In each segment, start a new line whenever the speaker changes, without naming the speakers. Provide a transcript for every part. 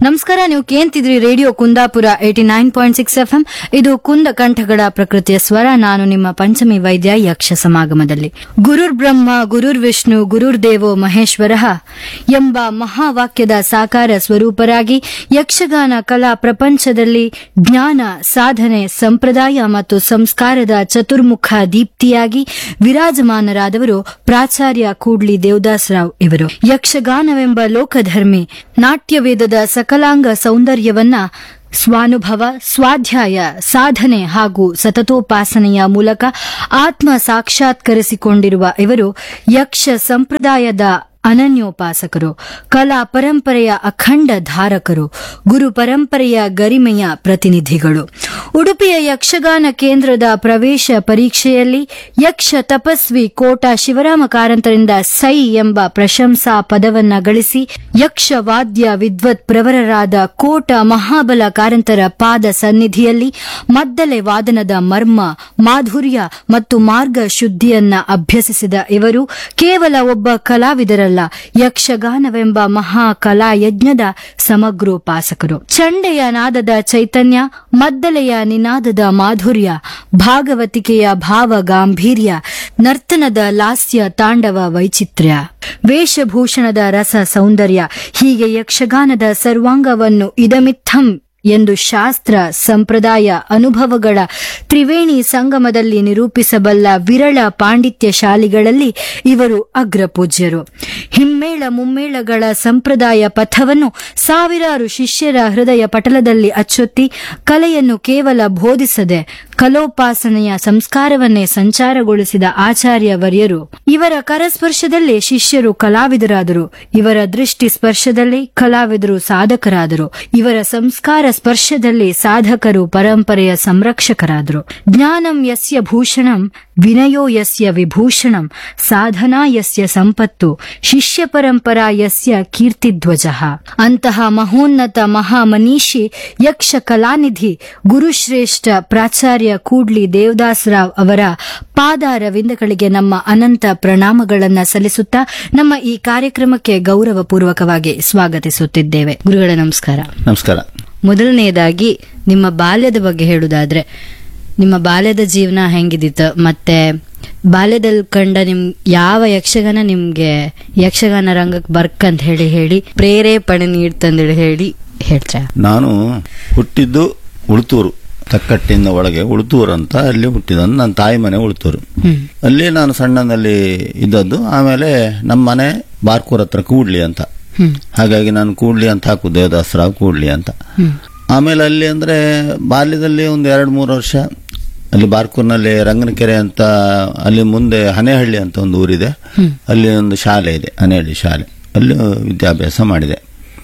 ನಮಸ್ಕಾರ ನೀವು ಕೇಂತಿದ್ರಿ radio Kundapura eighty nine point six F M ಇದು ಕುಂದ ಕಂಠಗಳ ಪ್ರಕೃತಿಯ ಸ್ವರ ನಾನು ನಿಮ್ಮ ಪಂಚಮಿ ವೈದ್ಯ ಯಕ್ಷ ಸಮಾಗಮದಲ್ಲಿ ಗುರುರ್ ಬ್ರಹ್ಮ ಗುರುರ್ ವಿಷ್ಣು ಗುರುರ್ ದೇವೋ ಮಹೇಶ್ವರ ಎಂಬ ಮಹಾವಾಕ್ಯದ ಸಾಕಾರ ಸ್ವರೂಪರಾಗಿ ಯಕ್ಷಗಾನ ಕಲಾ ಪ್ರಪಂಚದಲ್ಲಿ ಜ್ಞಾನ ಸಾಧನೆ ಸಂಪ್ರದಾಯ ಮತ್ತು ಸಂಸ್ಕಾರದ ಚತುರ್ಮುಖ ದೀಪ್ತಿಯಾಗಿ ವಿರಾಜಮಾನರಾದವರು ಪ್ರಾಚಾರ್ಯ ಕೂಡ್ಲಿ ದೇವದಾಸರಾವ್ ಇವರು ಯಕ್ಷಗಾನವೆಂಬ ಲೋಕಧರ್ಮಿ ನಾಟ್ಯವೇದದ ಸಕಲಾಂಗ ಸೌಂದರ್ಯವನ್ನ ಸ್ವಾನುಭವ ಸ್ವಾಧ್ಯಾಯ ಸಾಧನೆ ಹಾಗೂ ಸತತೋಪಾಸನೆಯ ಮೂಲಕ ಆತ್ಮ ಸಾಕ್ಷಾತ್ಕರಿಸಿಕೊಂಡಿರುವ ಇವರು ಯಕ್ಷ ಸಂಪ್ರದಾಯದ ಅನನ್ಯೋಪಾಸಕರು ಕಲಾ ಪರಂಪರೆಯ ಅಖಂಡ ಧಾರಕರು ಗುರು ಪರಂಪರೆಯ ಗರಿಮೆಯ ಪ್ರತಿನಿಧಿಗಳು ಉಡುಪಿಯ ಯಕ್ಷಗಾನ ಕೇಂದ್ರದ ಪ್ರವೇಶ ಪರೀಕ್ಷೆಯಲ್ಲಿ ಯಕ್ಷ ತಪಸ್ವಿ ಕೋಟ ಶಿವರಾಮ ಕಾರಂತರಿಂದ ಸೈ ಎಂಬ ಪ್ರಶಂಸಾ ಪದವನ್ನ ಗಳಿಸಿ ಯಕ್ಷ ವಾದ್ಯ ವಿದ್ವತ್ ಪ್ರವರರಾದ ಕೋಟ ಮಹಾಬಲ ಕಾರಂತರ ಪಾದ ಸನ್ನಿಧಿಯಲ್ಲಿ ಮದ್ದಲೆ ವಾದನದ ಮರ್ಮ ಮಾಧುರ್ಯ ಮತ್ತು ಮಾರ್ಗ ಶುದ್ಧಿಯನ್ನ ಅಭ್ಯಸಿಸಿದ ಇವರು ಕೇವಲ ಒಬ್ಬ ಕಲಾವಿದರಲ್ಲ ಯಕ್ಷಗಾನವೆಂಬ ಮಹಾ ಕಲಾಯಜ್ಞದ ಸಮಗ್ರೋಪಾಸಕರು ಚಂಡೆಯ ನಾದದ ಚೈತನ್ಯ ಮದ್ದಲೆಯ ನಿನಾದದ ಮಾಧುರ್ಯ ಭಾಗವತಿಕೆಯ ಭಾವ ಗಾಂಭೀರ್ಯ ನರ್ತನದ ಲಾಸ್ಯ ತಾಂಡವ ವೈಚಿತ್ರ್ಯ ವೇಷಭೂಷಣದ ರಸ ಸೌಂದರ್ಯ ಹೀಗೆ ಯಕ್ಷಗಾನದ ಸರ್ವಾಂಗವನ್ನು ಇದಮಿತ್ತಂ ಎಂದು ಶಾಸ್ತ್ರ ಸಂಪ್ರದಾಯ ಅನುಭವಗಳ ತ್ರಿವೇಣಿ ಸಂಗಮದಲ್ಲಿ ನಿರೂಪಿಸಬಲ್ಲ ವಿರಳ ಪಾಂಡಿತ್ಯಶಾಲಿಗಳಲ್ಲಿ ಇವರು ಅಗ್ರಪೂಜ್ಯರು ಹಿಮ್ಮೇಳ ಮುಮ್ಮೇಳಗಳ ಸಂಪ್ರದಾಯ ಪಥವನ್ನು ಸಾವಿರಾರು ಶಿಷ್ಯರ ಹೃದಯ ಪಟಲದಲ್ಲಿ ಅಚ್ಚೊತ್ತಿ ಕಲೆಯನ್ನು ಕೇವಲ ಬೋಧಿಸದೆ ಕಲೋಪಾಸನೆಯ ಸಂಸ್ಕಾರವನ್ನೇ ಸಂಚಾರಗೊಳಿಸಿದ ಆಚಾರ್ಯ ವರ್ಯರು ಇವರ ಕರಸ್ಪರ್ಶದಲ್ಲೇ ಶಿಷ್ಯರು ಕಲಾವಿದರಾದರು ಇವರ ದೃಷ್ಟಿ ಸ್ಪರ್ಶದಲ್ಲಿ ಕಲಾವಿದರು ಸಾಧಕರಾದರು ಇವರ ಸಂಸ್ಕಾರ ಸ್ಪರ್ಶದಲ್ಲಿ ಸಾಧಕರು ಪರಂಪರೆಯ ಸಂರಕ್ಷಕರಾದರು ಜ್ಞಾನಂ ಯಸ್ಯ ಭೂಷಣಂ ವಿನಯೋ ಯಸ್ಯ ವಿಭೂಷಣಂ ಸಾಧನಾ ಯಸ್ಯ ಸಂಪತ್ತು ಶಿಷ್ಯ ಪರಂಪರಾ ಯಸ್ಯ ಕೀರ್ತಿಧ್ವಜ ಅಂತಹ ಮಹೋನ್ನತ ಮಹಾಮನೀಷಿ ಯಕ್ಷ ಕಲಾನಿಧಿ ಗುರುಶ್ರೇಷ್ಠ ಪ್ರಾಚಾರ್ಯ ಕೂಡ್ಲಿ ದೇವದಾಸರಾವ್ ಅವರ ಪಾದಾರವಿಂದಗಳಿಗೆ ನಮ್ಮ ಅನಂತ ಪ್ರಣಾಮಗಳನ್ನ ಸಲ್ಲಿಸುತ್ತಾ ನಮ್ಮ ಈ ಕಾರ್ಯಕ್ರಮಕ್ಕೆ ಗೌರವಪೂರ್ವಕವಾಗಿ ಸ್ವಾಗತಿಸುತ್ತಿದ್ದೇವೆ ಗುರುಗಳ ನಮಸ್ಕಾರ
ನಮಸ್ಕಾರ
ಮೊದಲನೆಯದಾಗಿ ನಿಮ್ಮ ಬಾಲ್ಯದ ಬಗ್ಗೆ ಹೇಳುದಾದ್ರೆ ನಿಮ್ಮ ಬಾಲ್ಯದ ಜೀವನ ಹೆಂಗಿದಿತ್ತು ಮತ್ತೆ ಬಾಲ್ಯದಲ್ಲಿ ಕಂಡ ನಿಮ್ ಯಾವ ಯಕ್ಷಗಾನ ನಿಮ್ಗೆ ಯಕ್ಷಗಾನ ರಂಗಕ್ಕೆ ಬರ್ಕಂತ ಹೇಳಿ ಹೇಳಿ ಪ್ರೇರೇಪಣೆ ನೀಡ್ತಂದೇಳಿ ಹೇಳಿ ಹೇಳ್ತಾರೆ
ನಾನು ಹುಟ್ಟಿದ್ದು ಉಳುತೂರು ತಕ್ಕಟ್ಟಿನ ಒಳಗೆ ಉಳುತೂರು ಅಂತ ಅಲ್ಲಿ ಹುಟ್ಟಿದನು ನನ್ನ ತಾಯಿ ಮನೆ ಉಳುತೂರು
ಹ್ಮ್
ಅಲ್ಲಿ ನಾನು ಸಣ್ಣನಲ್ಲಿ ಇದ್ದದ್ದು ಆಮೇಲೆ ನಮ್ಮ ಮನೆ ಬಾರ್ಕೂರ್ ಹತ್ರ ಕೂಡ್ಲಿ ಅಂತ
ಹ್ಮ್
ಹಾಗಾಗಿ ನಾನು ಕೂಡ್ಲಿ ಅಂತ ಹಾಕು ದೇವದಾಸರಾವ್ ಕೂಡ್ಲಿ ಅಂತ
ಹ್ಮ್
ಆಮೇಲೆ ಅಲ್ಲಿ ಅಂದ್ರೆ ಬಾಲ್ಯದಲ್ಲಿ ಒಂದು ಎರಡು ಮೂರು ವರ್ಷ ಅಲ್ಲಿ ಬಾರ್ಕೂರ್ನಲ್ಲಿ ರಂಗನಕೆರೆ ಅಂತ ಅಲ್ಲಿ ಮುಂದೆ ಹನೇಹಳ್ಳಿ ಅಂತ ಒಂದು ಊರಿದೆ ಅಲ್ಲಿ ಒಂದು ಶಾಲೆ ಇದೆ ಹನೇಹಳ್ಳಿ ಶಾಲೆ ಅಲ್ಲಿ ವಿದ್ಯಾಭ್ಯಾಸ ಮಾಡಿದೆ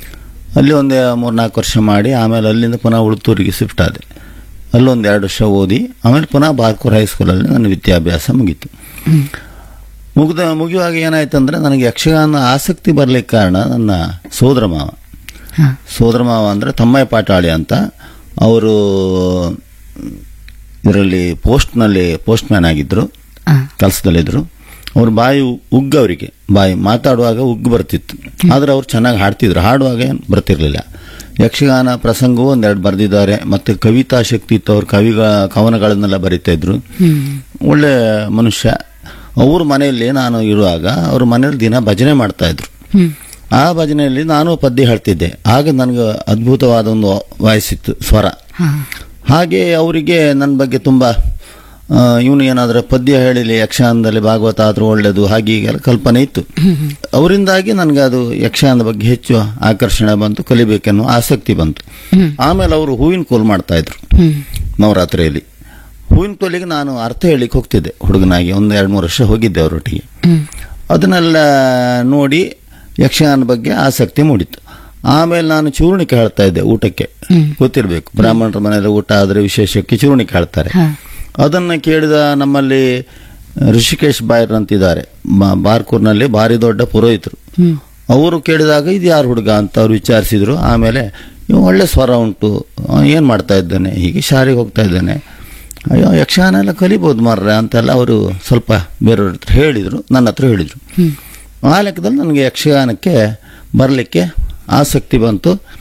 ಅಲ್ಲಿ ಒಂದು ಮೂರ್ನಾಲ್ಕು ವರ್ಷ ಮಾಡಿ ಆಮೇಲೆ ಅಲ್ಲಿಂದ ಪುನಃ ಉಳುತ್ತೂರಿಗೆ ಶಿಫ್ಟ್ ಆದೆ ಅಲ್ಲೊಂದು ಎರಡು ವರ್ಷ ಓದಿ ಆಮೇಲೆ ಪುನಃ ಬಾರ್ಕೂರ್ ಹೈಸ್ಕೂಲಲ್ಲಿ ನನ್ನ ವಿದ್ಯಾಭ್ಯಾಸ ಮುಗೀತು ಮುಗಿದ ಮುಗಿಯುವಾಗ ಏನಾಯ್ತಂದ್ರೆ ನನಗೆ ಯಕ್ಷಗಾನ ಆಸಕ್ತಿ ಬರ್ಲಿಕ್ಕೆ ಕಾರಣ ನನ್ನ ಸೋದರ ಮಾವ
ಹಾ
ಸೋದರ ಮಾವ ಅಂದ್ರೆ ತಮ್ಮಯ್ಯ ಪಾಟಾಳಿ ಅಂತ ಅವರು ಇದರಲ್ಲಿ ಪೋಸ್ಟ್ನಲ್ಲಿ ಪೋಸ್ಟ್ ಮ್ಯಾನ್ ಆಗಿದ್ರು
ಆ,
ಕೆಲಸದಲ್ಲಿದ್ರು ಅವ್ರ ಬಾಯಿ ಉಗ್ಗ ಅವರಿಗೆ ಬಾಯಿ ಮಾತಾಡುವಾಗ ಉಗ್ಗು ಬರ್ತಿತ್ತು ಆದ್ರೆ ಅವ್ರು ಚೆನ್ನಾಗಿ ಹಾಡ್ತಿದ್ರು ಹಾಡುವಾಗ ಏನು ಬರ್ತಿರ್ಲಿಲ್ಲ ಯಕ್ಷಗಾನ ಪ್ರಸಂಗವೂ ಒಂದೆರಡು ಬರೆದಿದ್ದಾರೆ ಮತ್ತೆ ಕವಿತಾ ಶಕ್ತಿ ಇತ್ತು ಅವ್ರ ಕವಿಗಳ ಕವನಗಳನ್ನೆಲ್ಲ ಬರಿತಾ ಇದ್ರು
ಹ್ಮ್
ಒಳ್ಳೆ ಮನುಷ್ಯ ಅವ್ರ ಮನೆಯಲ್ಲಿ ನಾನು ಇರುವಾಗ ಅವ್ರ ಮನೆಯಲ್ಲಿ ದಿನ ಭಜನೆ ಮಾಡ್ತಾ ಇದ್ರು
ಹ್ಮ್
ಆ ಭಜನೆಯಲ್ಲಿ ನಾನು ಪದ್ಯ ಹೇಳ್ತಿದ್ದೆ ಆಗ ನನಗೆ ಅದ್ಭುತವಾದ ಒಂದು ವಾಯ್ಸ್ ಇತ್ತು ಸ್ವರ
ಹಾ
ಹಾಗೆ ಅವರಿಗೆ ನನ್ನ ಬಗ್ಗೆ ತುಂಬ ಇವನು ಏನಾದರೂ ಪದ್ಯ ಹೇಳಿಲಿ ಯಕ್ಷಗಾನದಲ್ಲಿ ಭಾಗವತ ಆದರೂ ಒಳ್ಳೆಯದು ಹಾಗೆ ಹೀಗೆಲ್ಲ ಕಲ್ಪನೆ ಇತ್ತು ಅವರಿಂದಾಗಿ ನನಗೆ ಅದು ಯಕ್ಷಗಾನದ ಬಗ್ಗೆ ಹೆಚ್ಚು ಆಕರ್ಷಣೆ ಬಂತು ಕಲಿಬೇಕೆನ್ನೋ ಆಸಕ್ತಿ ಬಂತು
ಹ್ಮ್
ಆಮೇಲೆ ಅವರು ಹೂವಿನ ಕೋಲು ಮಾಡ್ತಾ ಇದ್ರು
ಹ್ಮ್
ನವರಾತ್ರಿಯಲ್ಲಿ ಹೂವಿನ ಕೋಲಿಗೆ ನಾನು ಅರ್ಥ ಹೇಳಿಕ್ಕೆ ಹೋಗ್ತಿದ್ದೆ ಹುಡುಗನಾಗಿ ಒಂದು ಎರಡು ಮೂರು ವರ್ಷ ಹೋಗಿದ್ದೆ ಅವರೊಟ್ಟಿಗೆ
ಹ್ಮ್
ಅದನ್ನೆಲ್ಲ ನೋಡಿ ಯಕ್ಷಗಾನ ಬಗ್ಗೆ ಆಸಕ್ತಿ ಮೂಡಿತ್ತು ಆಮೇಲೆ ನಾನು ಚೂರ್ಣಿಕೆ ಹೇಳ್ತಾ ಇದ್ದೆ ಊಟಕ್ಕೆ
ಹ್ಮ್.
ಗೊತ್ತಿರಬೇಕು ಬ್ರಾಹ್ಮಣರ ಮನೆಯಲ್ಲಿ ಊಟ ಆದರೆ ವಿಶೇಷಕ್ಕೆ ಚೂರ್ಣಿಕೆ ಹೇಳ್ತಾರೆ
ಹಾ
ಅದನ್ನು ಕೇಳಿದ ನಮ್ಮಲ್ಲಿ ಋಷಿಕೇಶ್ ಬಾಯರ್ ಅಂತಿದ್ದಾರೆ ಬ- ಬಾರ್ಕೂರ್ನಲ್ಲಿ ಭಾರಿ ದೊಡ್ಡ ಪುರೋಹಿತರು
ಹ್ಮ್
ಅವರು ಕೇಳಿದಾಗ ಇದು ಯಾರು ಹುಡುಗ ಅಂತ ಅವ್ರು ವಿಚಾರಿಸಿದ್ರು ಆಮೇಲೆ ಇವ ಒಳ್ಳೆ ಸ್ವರ ಉಂಟು ಏನು ಮಾಡ್ತಾ ಇದ್ದಾನೆ ಹೀಗೆ ಶಾಲೆಗೆ ಹೋಗ್ತಾ ಇದ್ದಾನೆ ಅಯ್ಯೋ ಯಕ್ಷಗಾನ ಎಲ್ಲ ಕಲಿಬೋದು ಮಾರ್ರೆ ಅಂತೆಲ್ಲ ಅವರು ಸ್ವಲ್ಪ ಬೇರೆಯವ್ರ ಹತ್ರ ಹೇಳಿದರು ನನ್ನ ಹತ್ರ ಹೇಳಿದರು
ಹ್ಮ್
ಆ ಲೆಕ್ಕದಲ್ಲಿ ನನಗೆ ಯಕ್ಷಗಾನಕ್ಕೆ ಬರಲಿಕ್ಕೆ ಆಸಕ್ತಿ ಬಂತು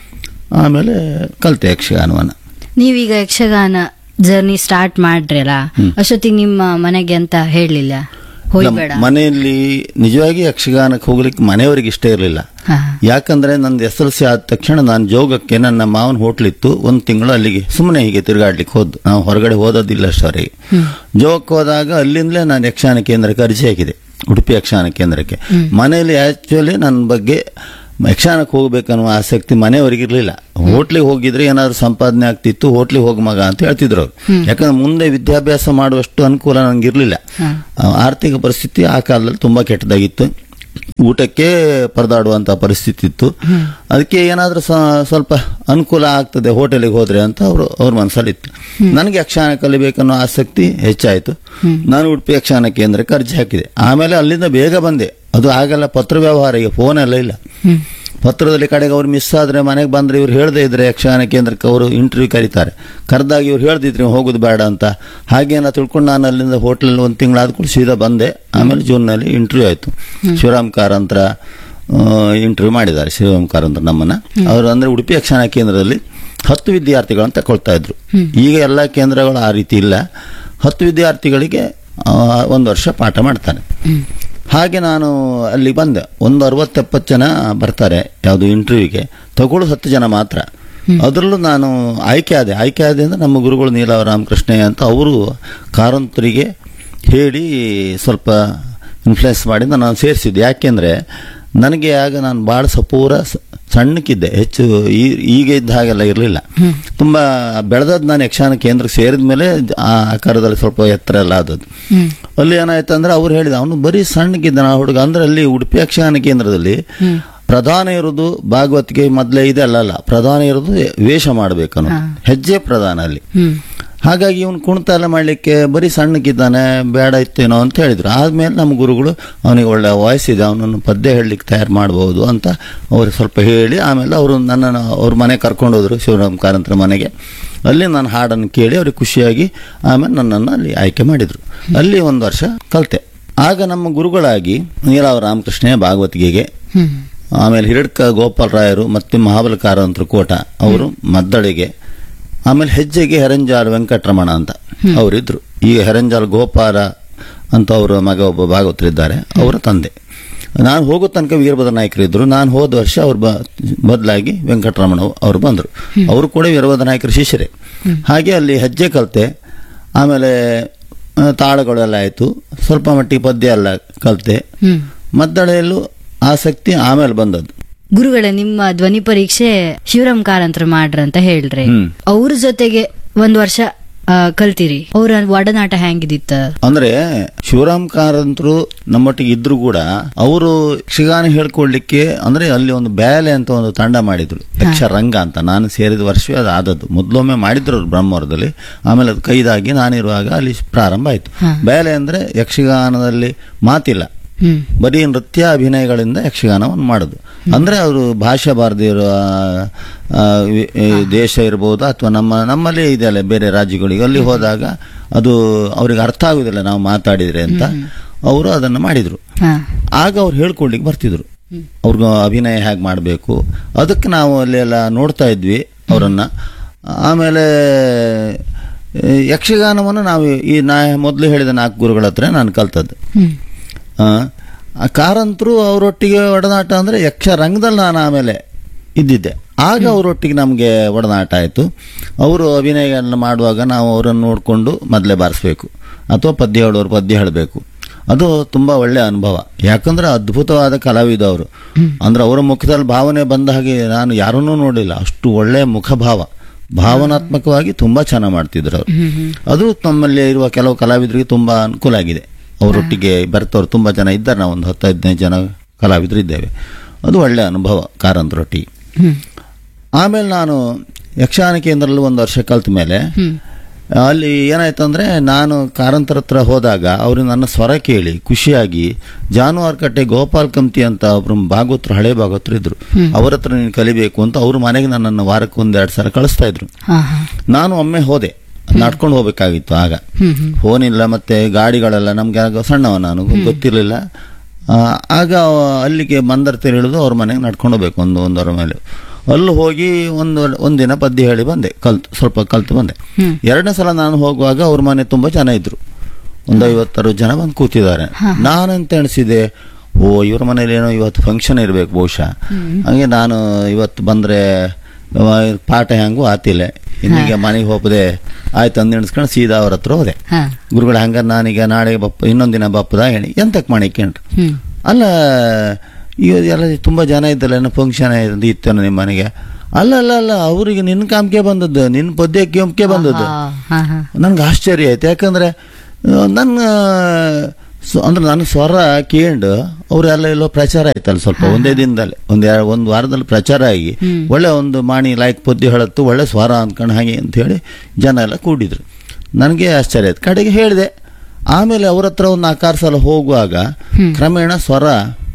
ಆಮೇಲೆ ಕಲಿತೆ ಯಕ್ಷಗಾನವನ್ನು
ನೀವೀಗ ಯಕ್ಷಗಾನ ಜರ್ನಿ ಸ್ಟಾರ್ಟ್ ಮಾಡ್ರಲ್ಲ ಅಷ್ಟೊತ್ತಿಗೆ ನಿಮ್ಮ ಮನೆಗೆ ಅಂತ ಹೇಳಲಿಲ್ಲ ಹೋಯ್ಬೇಡ
ನಮ್ಮ ಮನೆಯಲ್ಲಿ ನಿಜವಾಗಿ ಯಕ್ಷಗಾನಕ್ಕೆ ಹೋಗ್ಲಿಕ್ಕೆ ಮನೆಯವರಿಗೆ ಇಷ್ಟ ಇರಲಿಲ್ಲ
ಹಾ
ಯಾಕಂದ್ರೆ ನಂದು ಎಸ್ ಎಲ್ ಸಿ ಆದ ತಕ್ಷಣ ನಾನು ಜೋಗಕ್ಕೆ ನನ್ನ ಮಾವನ ಹೋಟ್ಲಿತ್ತು ಒಂದು ತಿಂಗಳು ಅಲ್ಲಿಗೆ ಸುಮ್ಮನೆ ಹೀಗೆ ತಿರುಗಾಡ್ಲಿಕ್ಕೆ ಹೋದ್ ನಾವು ಹೊರಗಡೆ ಹೋದದಿಲ್ಲ ಅಷ್ಟವರೆಗೆ ಜೋಗಕ್ಕೆ ಹೋದಾಗ ಅಲ್ಲಿಂದಲೇ ನಾನು ಯಕ್ಷಗಾನ ಕೇಂದ್ರಕ್ಕೆ ಅರ್ಜಿ ಹಾಕಿದೆ ಉಡುಪಿ ಯಕ್ಷಗಾನ ಕೇಂದ್ರಕ್ಕೆ ಮನೆಯಲ್ಲಿ ಆಕ್ಚುಲಿ ನನ್ನ ಬಗ್ಗೆ ಯಕ್ಷಗಾನಕ್ಕೆ ಹೋಗ್ಬೇಕನ್ನುವ ಆಸಕ್ತಿ ಮನೆಯವರಿಗೆ ಇರಲಿಲ್ಲ ಹೋಟ್ಲಿಗೆ ಹೋಗಿದ್ರೆ ಏನಾದ್ರು ಸಂಪಾದನೆ ಆಗ್ತಿತ್ತು ಹೋಟ್ಲಿಗೆ ಹೋಗ್ ಮಗ ಅಂತ ಹೇಳ್ತಿದ್ರು ಅವ್ರು ಯಾಕಂದ್ರೆ ಮುಂದೆ ವಿದ್ಯಾಭ್ಯಾಸ ಮಾಡುವಷ್ಟು ಅನುಕೂಲ ನಂಗೆ ಇರಲಿಲ್ಲ ಆರ್ಥಿಕ ಪರಿಸ್ಥಿತಿ ಆ ಕಾಲದಲ್ಲಿ ತುಂಬಾ ಕೆಟ್ಟದಾಗಿತ್ತು ಊಟಕ್ಕೆ ಪರದಾಡುವಂತ ಪರಿಸ್ಥಿತಿ ಇತ್ತು ಅದಕ್ಕೆ ಏನಾದ್ರೂ ಸ- ಸ್ವಲ್ಪ ಅನುಕೂಲ ಆಗ್ತದೆ ಹೋಟೆಲಿಗೆ ಹೋದ್ರೆ ಅಂತ ಅವರು ಅವ್ರ ಮನಸ್ಸಲ್ಲಿತ್ತು ನನಗೆ ಯಕ್ಷಗಾನ ಕಲಿಬೇಕನ್ನೋ ಆಸಕ್ತಿ ಹೆಚ್ಚಾಯಿತು ನಾನು ಉಡುಪಿ ಯಕ್ಷಗಾನ ಕೇಂದ್ರಕ್ಕೆ ಅರ್ಜಿ ಹಾಕಿದೆ ಆಮೇಲೆ ಅಲ್ಲಿಂದ ಬೇಗ ಬಂದೆ ಅದು ಆಗಲ್ಲ ಪತ್ರ ವ್ಯವಹಾರ ಈಗ ಫೋನ್ ಎಲ್ಲ ಇಲ್ಲ
ಹ್ಮ್
ಪತ್ರದಲ್ಲಿ ಕಡೆಗೆ ಅವ್ರು ಮಿಸ್ ಆದ್ರೆ ಮನೆಗೆ ಬಂದ್ರೆ ಇವ್ರು ಹೇಳದೇ ಇದ್ರೆ ಯಕ್ಷಗಾನ ಕೇಂದ್ರಕ್ಕೆ ಅವರು ಇಂಟರ್ವ್ಯೂ ಕರೀತಾರೆ ಕರೆದಾಗ ಇವ್ರು ಹೇಳ್ದಿದ್ರಿ ಹೋಗೋದು ಬೇಡ ಅಂತ ಹಾಗೇನ ತಿಳ್ಕೊಂಡು ನಾನು ಅಲ್ಲಿಂದ ಹೋಟ್ಲಲ್ಲಿ ಒಂದು ತಿಂಗಳಾದ ಕೂಡ ಸೀದಾ ಬಂದೆ ಆಮೇಲೆ ಜೂನ್ನಲ್ಲಿ ಇಂಟರ್ವ್ಯೂ ಆಯಿತು ಶಿವರಾಮ್ ಕಾರಂತರ ಇಂಟರ್ವ್ಯೂ ಮಾಡಿದ್ದಾರೆ ಶಿವರಾಮ್ ಕಾರಂತರ ನಮ್ಮನ್ನ ಅವರು ಅಂದ್ರೆ ಉಡುಪಿ ಯಕ್ಷಗಾನ ಕೇಂದ್ರದಲ್ಲಿ ಹತ್ತು ವಿದ್ಯಾರ್ಥಿಗಳನ್ನು ತಗೊಳ್ತಾ ಇದ್ರು ಈಗ ಎಲ್ಲ ಕೇಂದ್ರಗಳು ಆ ರೀತಿ ಇಲ್ಲ ಹತ್ತು ವಿದ್ಯಾರ್ಥಿಗಳಿಗೆ ಆ, ಒಂದು ವರ್ಷ ಪಾಠ ಮಾಡ್ತಾನೆ ಹಾಗೆ ನಾನು ಅಲ್ಲಿ ಬಂದೆ ಒಂದು ಅರವತ್ತೆಪ್ಪತ್ತು ಜನ ಬರ್ತಾರೆ ಯಾವುದು ಇಂಟರ್ವ್ಯೂಗೆ ತಗೊಳ್ಳೋದು ಹತ್ತು ಜನ ಮಾತ್ರ ಅದರಲ್ಲೂ ನಾನು ಆಯ್ಕೆ ಆದೆ ಆಯ್ಕೆ ಆದೆ ಅಂದ್ರೆ ನಮ್ಮ ಗುರುಗಳು ನೀಲಾವ ರಾಮಕೃಷ್ಣಯ್ಯ ಅಂತ ಅವರು ಕಾರಂತರಿಗೆ ಹೇಳಿ ಸ್ವಲ್ಪ ಇನ್ಫ್ಲುಯೆನ್ಸ್ ಮಾಡಿ ನಾನು ಸೇರಿಸಿದ್ದೆ ಯಾಕೆಂದ್ರೆ ನನಗೆ ಆಗ ನಾನು ಭಾಳ ಸಪೂರ ಸ- ಸಣ್ಣಕ್ಕಿದ್ದೆ ಹೆಚ್ಚು ಈ- ಈಗ ಇದ್ದ ಹಾಗೆಲ್ಲ ಇರಲಿಲ್ಲ ತುಂಬಾ ಬೆಳೆದದ್ದು ನಾನು ಯಕ್ಷಗಾನ ಕೇಂದ್ರಕ್ಕೆ ಸೇರಿದ ಮೇಲೆ ಆ ಆಕಾರದಲ್ಲಿ ಸ್ವಲ್ಪ ಎತ್ತರ ಎಲ್ಲ ಆದದ್ದು
ಹ್ಮ್
ಅಲ್ಲಿ ಏನಾಯ್ತು ಅಂದ್ರೆ ಅವ್ರು ಹೇಳಿದ ಅವನು ಬರೀ ಸಣ್ಣಗಿದ್ದ ಆ ಹುಡುಗ ಅಂದ್ರೆ ಅಲ್ಲಿ ಉಡುಪಿ ಯಕ್ಷಗಾನ ಕೇಂದ್ರದಲ್ಲಿ ಪ್ರಧಾನ ಇರೋದು ಭಾಗವತಿಗೆ ಮೊದಲೇ ಇದೆ ಅಲ್ಲಲ್ಲ ಪ್ರಧಾನ ಇರೋದು ವೇಷ ಮಾಡಬೇಕನ್ನು ಹೆಜ್ಜೆ ಪ್ರಧಾನ ಅಲ್ಲಿ
ಹ್ಮ್
ಹಾಗಾಗಿ ಇವನು ಕುಣಿತ ಎಲ್ಲ ಮಾಡಲಿಕ್ಕೆ ಬರೀ ಸಣ್ಣಕ್ಕಿದ್ದಾನೆ ಬೇಡ ಇತ್ತೇನೋ ಅಂತ ಹೇಳಿದ್ರು ಆದ್ಮೇಲೆ ನಮ್ಮ ಗುರುಗಳು ಅವನಿಗೆ ಒಳ್ಳೆ ವಾಯ್ಸ್ ಇದೆ ಅವನನ್ನು ಪದ್ಯ ಹೇಳಲಿಕ್ಕೆ ತಯಾರು ಮಾಡಬಹುದು ಅಂತ ಅವ್ರಿಗೆ ಸ್ವಲ್ಪ ಹೇಳಿ ಆಮೇಲೆ ಅವರು ನನ್ನನ್ನು ಅವ್ರ ಮನೆ ಕರ್ಕೊಂಡು ಹೋದ್ರು ಶಿವರಾಮ್ ಕಾರಂತರ ಮನೆಗೆ ಅಲ್ಲಿ ನಾನು ಹಾಡನ್ನು ಕೇಳಿ ಅವ್ರಿಗೆ ಖುಷಿಯಾಗಿ ಆಮೇಲೆ ನನ್ನನ್ನು ಅಲ್ಲಿ ಆಯ್ಕೆ ಮಾಡಿದ್ರು ಅಲ್ಲಿ ಒಂದು ವರ್ಷ ಕಲಿತೆ ಆಗ ನಮ್ಮ ಗುರುಗಳಾಗಿ ನೀಲಾವ ರಾಮಕೃಷ್ಣಯ್ಯ ಭಾಗವತಿಗೆಗೆ
ಹ್ಮ್
ಆಮೇಲೆ ಹಿರಡ್ಕ ಗೋಪಾಲರಾಯರು ಮತ್ತೆ ಮಹಾಬಲ ಕಾರಂತರ ಕೋಟ ಅವರು ಮದ್ದಳೆಗೆ ಆಮೇಲೆ ಹೆಜ್ಜೆಗೆ ಹೆರಂಜಾಲ್ ವೆಂಕಟರಮಣ ಅಂತ ಅವರಿದ್ರು ಈಗ ಹೆರಂಜಾಲ್ ಗೋಪಾಲ ಅಂತ ಅವರ ಮಗ ಒಬ್ಬ ಭಾಗವತರಿದ್ದಾರೆ ಅವರ ತಂದೆ ನಾನು ಹೋಗೋ ತನಕ ವೀರಭದ್ರ ನಾಯಕರು ಇದ್ರು ನಾನು ಹೋದ ವರ್ಷ ಅವ್ರ ಬ ಬದಲಾಗಿ ವೆಂಕಟರಮಣ ಅವರು ಬಂದರು ಅವರು ಕೂಡ ವೀರಭದ್ರ ನಾಯಕರ ಶಿಷ್ಯರೇ ಹಾಗೆ ಅಲ್ಲಿ ಹೆಜ್ಜೆ ಕಲಿತೆ ಆಮೇಲೆ ಆ, ತಾಳಗಳೆಲ್ಲ ಆಯಿತು ಸ್ವಲ್ಪ ಮಟ್ಟಿಗೆ ಪದ್ಯ ಎಲ್ಲ ಕಲಿತೆ
ಹ್ಮ್
ಮದ್ದಳೆಯಲ್ಲೂ ಆಸಕ್ತಿ ಆಮೇಲೆ ಬಂದದ್ದು
ಗುರುಗಳೇ ನಿಮ್ಮ ಧ್ವನಿ ಪರೀಕ್ಷೆ ಶಿವರಾಮ್ ಕಾರಂತರ ಮಾಡ್ರ ಅಂತ ಹೇಳ್ರಿ
ಹ್ಮ್.
ಅವ್ರ ಜೊತೆಗೆ ಒಂದ್ ವರ್ಷ ಆ, ಕಲ್ತಿರಿ ಅವ್ರ ಒಡನಾಟ ಹೆಂಗಿದಿತ್ತ
ಅಂದ್ರೆ ಶಿವರಾಮ್ ಕಾರಂತರು ನಮ್ಮೊಟ್ಟಿಗೆ ಇದ್ರು ಕೂಡ ಅವರು ಯಕ್ಷಗಾನ ಹೇಳ್ಕೊಡ್ಲಿಕ್ಕೆ ಅಂದ್ರೆ ಅಲ್ಲಿ ಒಂದು ಬ್ಯಾಲೆ ಅಂತ ಒಂದು ತಂಡ ಮಾಡಿದ್ರು ಯಕ್ಷರಂಗ ಅಂತ ನಾನು ಸೇರಿದ ವರ್ಷವೇ ಅದು ಆದದ್ದು ಮೊದಲೊಮ್ಮೆ ಮಾಡಿದ್ರು ಅವ್ರು ಬ್ರಹ್ಮವರದಲ್ಲಿ ಆಮೇಲೆ ಅದು ಕೈದಾಗಿ ನಾನಿರುವಾಗ ಅಲ್ಲಿ ಪ್ರಾರಂಭ ಆಯ್ತು
ಹಾ.
ಬ್ಯಾಲೆ ಅಂದ್ರೆ ಯಕ್ಷಗಾನದಲ್ಲಿ ಮಾತಿಲ್ಲ
ಹ್ಮ್
ಬರೀ ನೃತ್ಯ ಅಭಿನಯಗಳಿಂದ ಯಕ್ಷಗಾನವನ್ನು ಮಾಡೋದು ಅಂದ್ರೆ ಅವರು ಭಾಷೆ ಬಾರದೇ ಇರೋ ಆ, ವಿ- ಈ ದೇಶ ಇರ್ಬೋದು ಅಥವಾ ನಮ್ಮ ನಮ್ಮಲ್ಲಿ ಇದೆಯಲ್ಲ ಬೇರೆ ರಾಜ್ಯಗಳಿಗೆ ಅಲ್ಲಿ ಹೋದಾಗ ಅದು ಅವ್ರಿಗೆ ಅರ್ಥ ಆಗುದಿಲ್ಲ ನಾವು ಮಾತಾಡಿದ್ರೆ ಅಂತ ಅವರು ಅದನ್ನು ಮಾಡಿದ್ರು
ಹಾ
ಆಗ ಅವ್ರು ಹೇಳ್ಕೊಡ್ಲಿಕ್ಕೆ ಬರ್ತಿದ್ರು ಅವ್ರಿಗೆ ಅಭಿನಯ ಹೇಗೆ ಮಾಡಬೇಕು ಅದಕ್ಕೆ ನಾವು ಅಲ್ಲೆಲ್ಲ ನೋಡ್ತಾ ಇದ್ವಿ ಅವರನ್ನ ಆಮೇಲೆ ಆ, ಯಕ್ಷಗಾನವನ್ನು ನಾವು ಈ ನಾ ಮೊದಲು ಹೇಳಿದ ನಾಲ್ಕು ಗುರುಗಳ ಹತ್ರ ನಾನು ಕಲ್ತದ್ದು
ಹ್ಮ್
ಆ, ಆ ಕಾರಂತರು ಅವರೊಟ್ಟಿಗೆ ಒಡನಾಟ ಅಂದ್ರೆ ಯಕ್ಷ ರಂಗದಲ್ಲಿ ನಾನು ಆಮೇಲೆ ಇದ್ದಿದ್ದೆ ಆಗ ಅವರೊಟ್ಟಿಗೆ ನಮಗೆ ಒಡನಾಟ ಆಯಿತು ಅವರು ಅಭಿನಯಗಳನ್ನ ಮಾಡುವಾಗ ನಾವು ಅವರನ್ನು ನೋಡಿಕೊಂಡು ಮೊದಲೇ ಬಾರಿಸ್ಬೇಕು ಅಥವಾ ಪದ್ಯ ಹೇಳೋರು ಪದ್ಯ ಹೇಳಬೇಕು ಅದು ತುಂಬಾ ಒಳ್ಳೆಯ ಅನುಭವ ಯಾಕಂದ್ರೆ ಅದ್ಭುತವಾದ ಕಲಾವಿದ ಅವರು ಅಂದ್ರೆ ಅವರ ಮುಖದಲ್ಲಿ ಭಾವನೆ ಬಂದ ಹಾಗೆ ನಾನು ಯಾರನ್ನೂ ನೋಡಿಲ್ಲ ಅಷ್ಟು ಒಳ್ಳೆಯ ಮುಖಭಾವ ಭಾವನಾತ್ಮಕವಾಗಿ ತುಂಬಾ ಚೆನ್ನಾಗಿ ಮಾಡ್ತಿದ್ರು ಅವರು ಅದು ನಮ್ಮಲ್ಲಿ ಇರುವ ಕೆಲವು ಕಲಾವಿದರಿಗೆ ತುಂಬಾ ಅನುಕೂಲ ಆಗಿದೆ ಅವರೊಟ್ಟಿಗೆ ಬರ್ತವ್ರು ತುಂಬಾ ಜನ ಇದ್ದಾರೆ ನಾವು ಒಂದು ಹತ್ತು ಹದಿನೈದು ಜನ ಕಲಾವಿದರು ಇದ್ದೇವೆ ಅದು ಒಳ್ಳೆಯ ಅನುಭವ ಕಾರಂತರೊಟ್ಟಿಗೆ
ಹ್ಮ್
ಆಮೇಲೆ ನಾನು ಯಕ್ಷಗಾನ ಕೇಂದ್ರದಲ್ಲಿ ಒಂದು ವರ್ಷ ಕಲ್ತ ಮೇಲೆ
ಹ್ಮ್
ಅಲ್ಲಿ ಏನಾಯ್ತು ಅಂದ್ರೆ ನಾನು ಕಾರಂತರ ಹತ್ರ ಹೋದಾಗ ಅವರು ನನ್ನ ಸ್ವರ ಕೇಳಿ ಖುಷಿಯಾಗಿ ಜಾನುವಾರು ಕಟ್ಟೆ ಗೋಪಾಲ್ ಕಮ್ತಿ ಅಂತ ಒಬ್ರು ಭಾಗವತರು ಹಳೆ ಭಾಗವತರು ಇದ್ರು ಅವ್ರ ಹತ್ರ ನೀನು ಕಲಿಬೇಕು ಅಂತ ಅವ್ರ ಮನೆಗೆ ನನ್ನನ್ನು ವಾರಕ್ಕೆ ಒಂದೆರಡು ಸಲ ಕಳಿಸ್ತಾ ಇದ್ರು
ಹಾ ಹಾ
ನಾನು ಒಮ್ಮೆ ಹೋದೆ ನಡ್ಕೊಂಡು ಹೋಗ್ಬೇಕಾಗಿತ್ತು ಆಗ
ಹ್ಮ್ ಹ್ಮ್
ಫೋನ್ ಇಲ್ಲ ಮತ್ತೆ ಗಾಡಿಗಳೆಲ್ಲ ನಮ್ಗೆ ಆಗ ಸಣ್ಣವ ನಾನು ಗೊತ್ತಿರಲಿಲ್ಲ ಆ, ಆಗ ಅಲ್ಲಿಗೆ ಮಂದರ್ತಿ ಇಳಿದು ಅವ್ರ ಮನೆಗೆ ನಡ್ಕೊಂಡು ಹೋಗ್ಬೇಕು ಒಂದು ಒಂದರ ಮೇಲೆ ಅಲ್ಲಿ ಹೋಗಿ ಒಂದು ಒಂದಿನ ಪದ್ಯ ಹೇಳಿ ಬಂದೆ ಕಲ್ತು ಸ್ವಲ್ಪ ಕಲ್ತು ಬಂದೆ
ಹ್ಮ್.
ಎರಡನೇ ಸಲ ನಾನು ಹೋಗುವಾಗ ಅವ್ರ ಮನೆ ತುಂಬಾ ಜನ ಇದ್ರು ಒಂದು ಐವತ್ತಾರು ಜನ ಬಂದು ಕೂತಿದ್ದಾರೆ ನಾನಂತ ಎಣಿಸಿದೆ ಓ ಇವ್ರ ಮನೇಲಿ ಏನೋ ಇವತ್ತು ಫಂಕ್ಷನ್ ಇರಬೇಕು ಬಹುಶಃ ಹಾಗೆ ನಾನು ಇವತ್ತು ಬಂದ್ರೆ ಅವ ಪಾಠ ಹೆಂಗೂ ಆತಿಲ್ಲ ಇನ್ನೀಗ ಮನೆಗೆ ಹೋಗದೆ ಆಯ್ತು ಅಂದು ಎಣಿಸ್ಕೊಂಡು ಸೀದಾ ಅವ್ರ ಹತ್ರ ಹೋದೆ
ಹಾ
ಗುರುಗಳ ಹಂಗ ನಾನೀಗ ನಾಳೆ ಬಪ್ಪ ಇನ್ನೊಂದಿನ ಬಪ್ಪದ ಹೇಳಿ ಎಂತಕ್ಕೆ ಮಾಡಿಕೊಂಡ್ರು
ಹ್ಮ್
ಅಲ್ಲ ಈಗ ಎಲ್ಲ ತುಂಬಾ ಜನ ಇದ್ದಲ್ಲ ಏನೋ ಫಂಕ್ಷನ್ ಇತ್ತೇನೋ ನಿಮ್ಮ ಮನೆಗೆ ಅಲ್ಲ ಅಲ್ಲ ಅಲ್ಲ ಅವರಿಗೆ ನಿನ್ನ ಕಾಮ್ಕೆ ಬಂದದ್ದು ನಿನ್ನ ಪದ್ಯಕ್ಕೆ ಒಮ್ಕೆ ಬಂದದ್ದು
ಹಾ ಹಾ ಹಾ
ನನ್ಗೆ ಆಶ್ಚರ್ಯ ಆಯ್ತು ಯಾಕಂದ್ರೆ ಆ, ನನ್ನ ಸ್ವ- ಅಂದ್ರೆ ನನ್ನ ಸ್ವರ ಕೇಂಡು ಅವರೆಲ್ಲ ಎಲ್ಲೋ ಪ್ರಚಾರ ಆಯ್ತಲ್ಲ ಸ್ವಲ್ಪ ಒಂದೇ ದಿನದಲ್ಲಿ ಒಂದ್ ಎರ- ಒಂದು ವಾರದಲ್ಲಿ ಪ್ರಚಾರ ಆಗಿ ಒಳ್ಳೆ ಒಂದು ಮಾಣಿ ಲೈಕ್ ಪದ್ಯ ಹೇಳತ್ತು ಒಳ್ಳೆ ಸ್ವರ ಅಂದ್ಕೊಂಡು ಹಾಗೆ ಅಂತ ಹೇಳಿ ಜನ ಎಲ್ಲ ಕೂಡಿದ್ರು ನನಗೆ ಆಶ್ಚರ್ಯ ಆಯ್ತು ಕಡೆಗೆ ಹೇಳಿದೆ ಆಮೇಲೆ ಅವ್ರ ಹತ್ರ ಒಂದು ನಾಲ್ಕಾರು ಸಲ ಹೋಗುವಾಗ ಕ್ರಮೇಣ ಸ್ವರ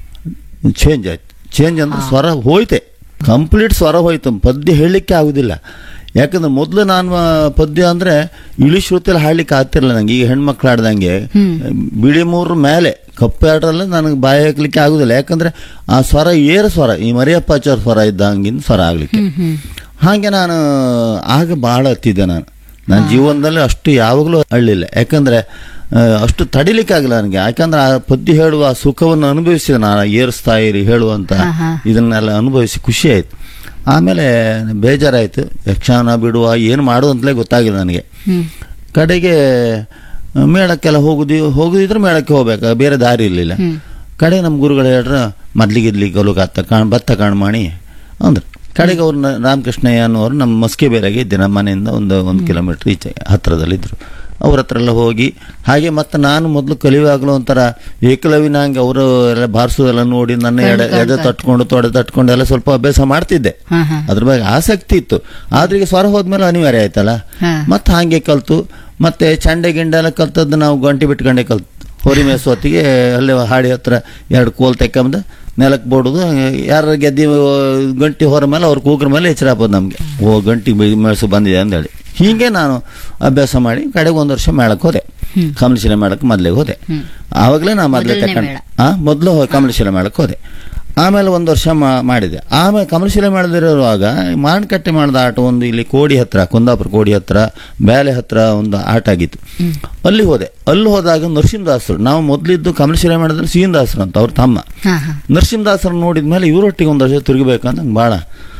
ಚೇಂಜ್ ಆಯ್ತು ಚೇಂಜ್ ಅಂದ್ರೆ ಸ್ವರ ಹೋಯ್ತೆ ಕಂಪ್ಲೀಟ್ ಸ್ವರ ಹೋಯ್ತು ಪದ್ಯ ಹೇಳಲಿಕ್ಕೆ ಆಗುದಿಲ್ಲ ಯಾಕಂದ್ರೆ ಮೊದಲು ನಾನು ಆ, ಪದ್ಯ ಅಂದ್ರೆ ಇಳಿ ಶ್ರುತಿಯಲ್ಲಿ ಹಾಡ್ಲಿಕ್ಕೆ ಆಗ್ತಿರಲಿಲ್ಲ ನಂಗೆ ಈಗ ಹೆಣ್ಮಕ್ಳು ಹಾಡ್ದಂಗೆ ಬಿಳಿ ಮೂರು ಮೇಲೆ ಕಪ್ಪೆ ಆಡ್ರಲ್ಲ ನನಗೆ ಬಾಯಿ ಹಾಕ್ಲಿಕ್ಕೆ ಆಗುದಿಲ್ಲ ಯಾಕಂದ್ರೆ ಆ ಸ್ವರ ಏರು ಸ್ವರ ಈ ಮರಿಯಪ್ಪಾಚಾರ ಸ್ವರ ಇದ್ದಂಗಿನ ಸ್ವರ ಆಗ್ಲಿಕ್ಕೆ ಹಾಗೆ ನಾನು ಆಗ ಬಹಳ ಹತ್ತಿದ್ದೆ ನಾನು ನನ್ನ ಜೀವನದಲ್ಲಿ ಅಷ್ಟು ಯಾವಾಗಲೂ ಅಳ್ಳಿಲ್ಲ ಯಾಕಂದ್ರೆ ಆ, ಅಷ್ಟು ತಡಿಲಿಕ್ಕೆ ಆಗಿಲ್ಲ ನನಗೆ ಯಾಕಂದ್ರೆ ಆ ಪದ್ಯ ಹೇಳುವ ಆ ಸುಖವನ್ನು ಅನುಭವಿಸಿದೆ ನಾನು ಏರಿಸ್ತಾ ಇರಿ ಹೇಳುವಂತ ಇದನ್ನೆಲ್ಲ ಅನುಭವಿಸಿ ಖುಷಿ ಆಯ್ತು ಆಮೇಲೆ ಬೇಜಾರಾಯ್ತು ಯಕ್ಷಗಾನ ಬಿಡುವ ಏನು ಮಾಡುವಂತಲೇ ಗೊತ್ತಾಗಿಲ್ಲ ನನಗೆ
ಹ್ಮ್
ಕಡೆಗೆ ಆ, ಮೇಳಕ್ಕೆಲ್ಲ ಹೋಗುದಿ ಹೋಗುದಿದ್ರೆ ಮೇಳಕ್ಕೆ ಹೋಗ್ಬೇಕು ಬೇರೆ ದಾರಿ ಇರಲಿಲ್ಲ ಕಡೆ ನಮ್ಮ ಗುರುಗಳು ಹೇಳ್ರ ಮೊದ್ಲಿಗಿದ್ಲಿ ಗಲುಗಾತ ಕಾಣ್ ಭತ್ತ ಕಾಣ್ಮಾಣಿ ಅಂದ್ರು ಕಡೆಗೆ ಅವ್ರು ನ- ರಾಮಕೃಷ್ಣಯ್ಯ ಅನ್ನೋರು ನಮ್ಮ ಮಸ್ಕೆ ಬೇರೆಗೆ ಇದ್ದೆ ನಮ್ಮ ಮನೆಯಿಂದ ಒಂದು ಒಂದು ಕಿಲೋಮೀಟರ್ ಈಚೆ ಹತ್ರದಲ್ಲಿದ್ದರು ಅವ್ರ ಹತ್ರ ಎಲ್ಲ ಹೋಗಿ ಹಾಗೆ ಮತ್ತೆ ನಾನು ಮೊದಲು ಕಲಿಯುವಾಗಲೂ ಒಂಥರ ಏಕಲವಿನ ಹಂಗೆ ಅವರು ಎಲ್ಲ ಬಾರಿಸೋದೆಲ್ಲ ನೋಡಿ ನನ್ನ ಎಡೆ ಎದೆ ತಟ್ಕೊಂಡು ತೊಡೆ ತಟ್ಕೊಂಡು ಎಲ್ಲ ಸ್ವಲ್ಪ ಅಭ್ಯಾಸ ಮಾಡ್ತಿದ್ದೆ
ಹಾ ಹಾ
ಅದ್ರ ಬಗ್ಗೆ ಆಸಕ್ತಿ ಇತ್ತು ಆದ್ರೆ ಈಗ ಸ್ವರ ಹೋದ್ಮೇಲೆ ಅನಿವಾರ್ಯ ಆಯ್ತಲ್ಲ
ಹಾ.
ಮತ್ತೆ ಹಾಗೆ ಕಲ್ತು ಮತ್ತೆ ಚಂಡೆ ಗಿಂಡೆ ಎಲ್ಲ ಕಲ್ತದ್ದು ನಾವು ಗಂಟೆ ಬಿಟ್ಕೊಂಡೆ ಕಲ್ತು ಹೋರಿ ಮೇಸು ಹೊತ್ತಿಗೆ ಅಲ್ಲೇ ಹಾಡಿ ಹತ್ರ ಎರಡು ಕೋಲ್ ತೆಕ್ಕಂದು ನೆಲಕ್ಕೆ ಬೋಡುದು ಯಾರ ಗೆದ್ದಿ ಗಂಟಿ ಹೊರ ಮೇಲೆ ಅವ್ರ ಕೂಗ್ರ ಮೇಲೆ ಎಚ್ಚರ ಆಗ್ಬೋದು ನಮಗೆ ಓ ಗಂಟಿ ಬಿ- ಮೇಸು ಬಂದಿದೆ ಅಂದೇಳಿ ಹೀಗೆ ನಾನು ಅಭ್ಯಾಸ ಮಾಡಿ ಕಡೆಗೆ ಒಂದು ವರ್ಷ ಮೇಳಕ್ಕೆ ಹೋದೆ ಕಮಲಶಿಲೆ ಮೇಳಕ್ಕೆ ಮೊದಲಿಗೆ ಹೋದೆ ಆವಾಗಲೇ ನಾ ಮೊದಲೇ
ಮೊದಲನೇ
ತಕೊಂಡು
ಮೇಳ.
ಆ ಮೊದಲು ಕಮಲಶಿಲೆ ಮೇಳಕ್ಕೆ ಹೋದೆ ಆಮೇಲೆ ಒಂದು ವರ್ಷ ಮಾ- ಮಾಡಿದೆ ಆಮೇಲೆ ಕಮಲಶಿಲೆ ಮಾಡದಿರುವಾಗ ಮಾಣಕಟ್ಟೆ ಮಾಡಿದ ಆಟ ಒಂದು ಇಲ್ಲಿ ಕೋಡಿ ಹತ್ರ ಕುಂದಾಪುರ ಕೋಡಿ ಹತ್ರ ಬ್ಯಾಲೆ ಹತ್ರ ಒಂದು ಆಟ ಆಗಿತ್ತು ಅಲ್ಲಿ ಹೋದೆ ಅಲ್ಲಿ ಹೋದಾಗ ನರಸಿಂಹದಾಸರು ನಾವು ಮೊದಲಿದ್ದು ಕಮಲಶಿಲೆ ಮಾಡಿದ್ರೆ ಶ್ರೀನಿದಾಸರು ಅಂತ ಅವ್ರ ತಮ್ಮ
ಹಾ ಹಾ
ನರಸಿಂಹದಾಸರು ನೋಡಿದ ಮೇಲೆ ಇವರೊಟ್ಟಿಗೆ ಒಂದು ವರ್ಷ ತಿರುಗಬೇಕಂತ ನಂಗೆ ಭಾಳ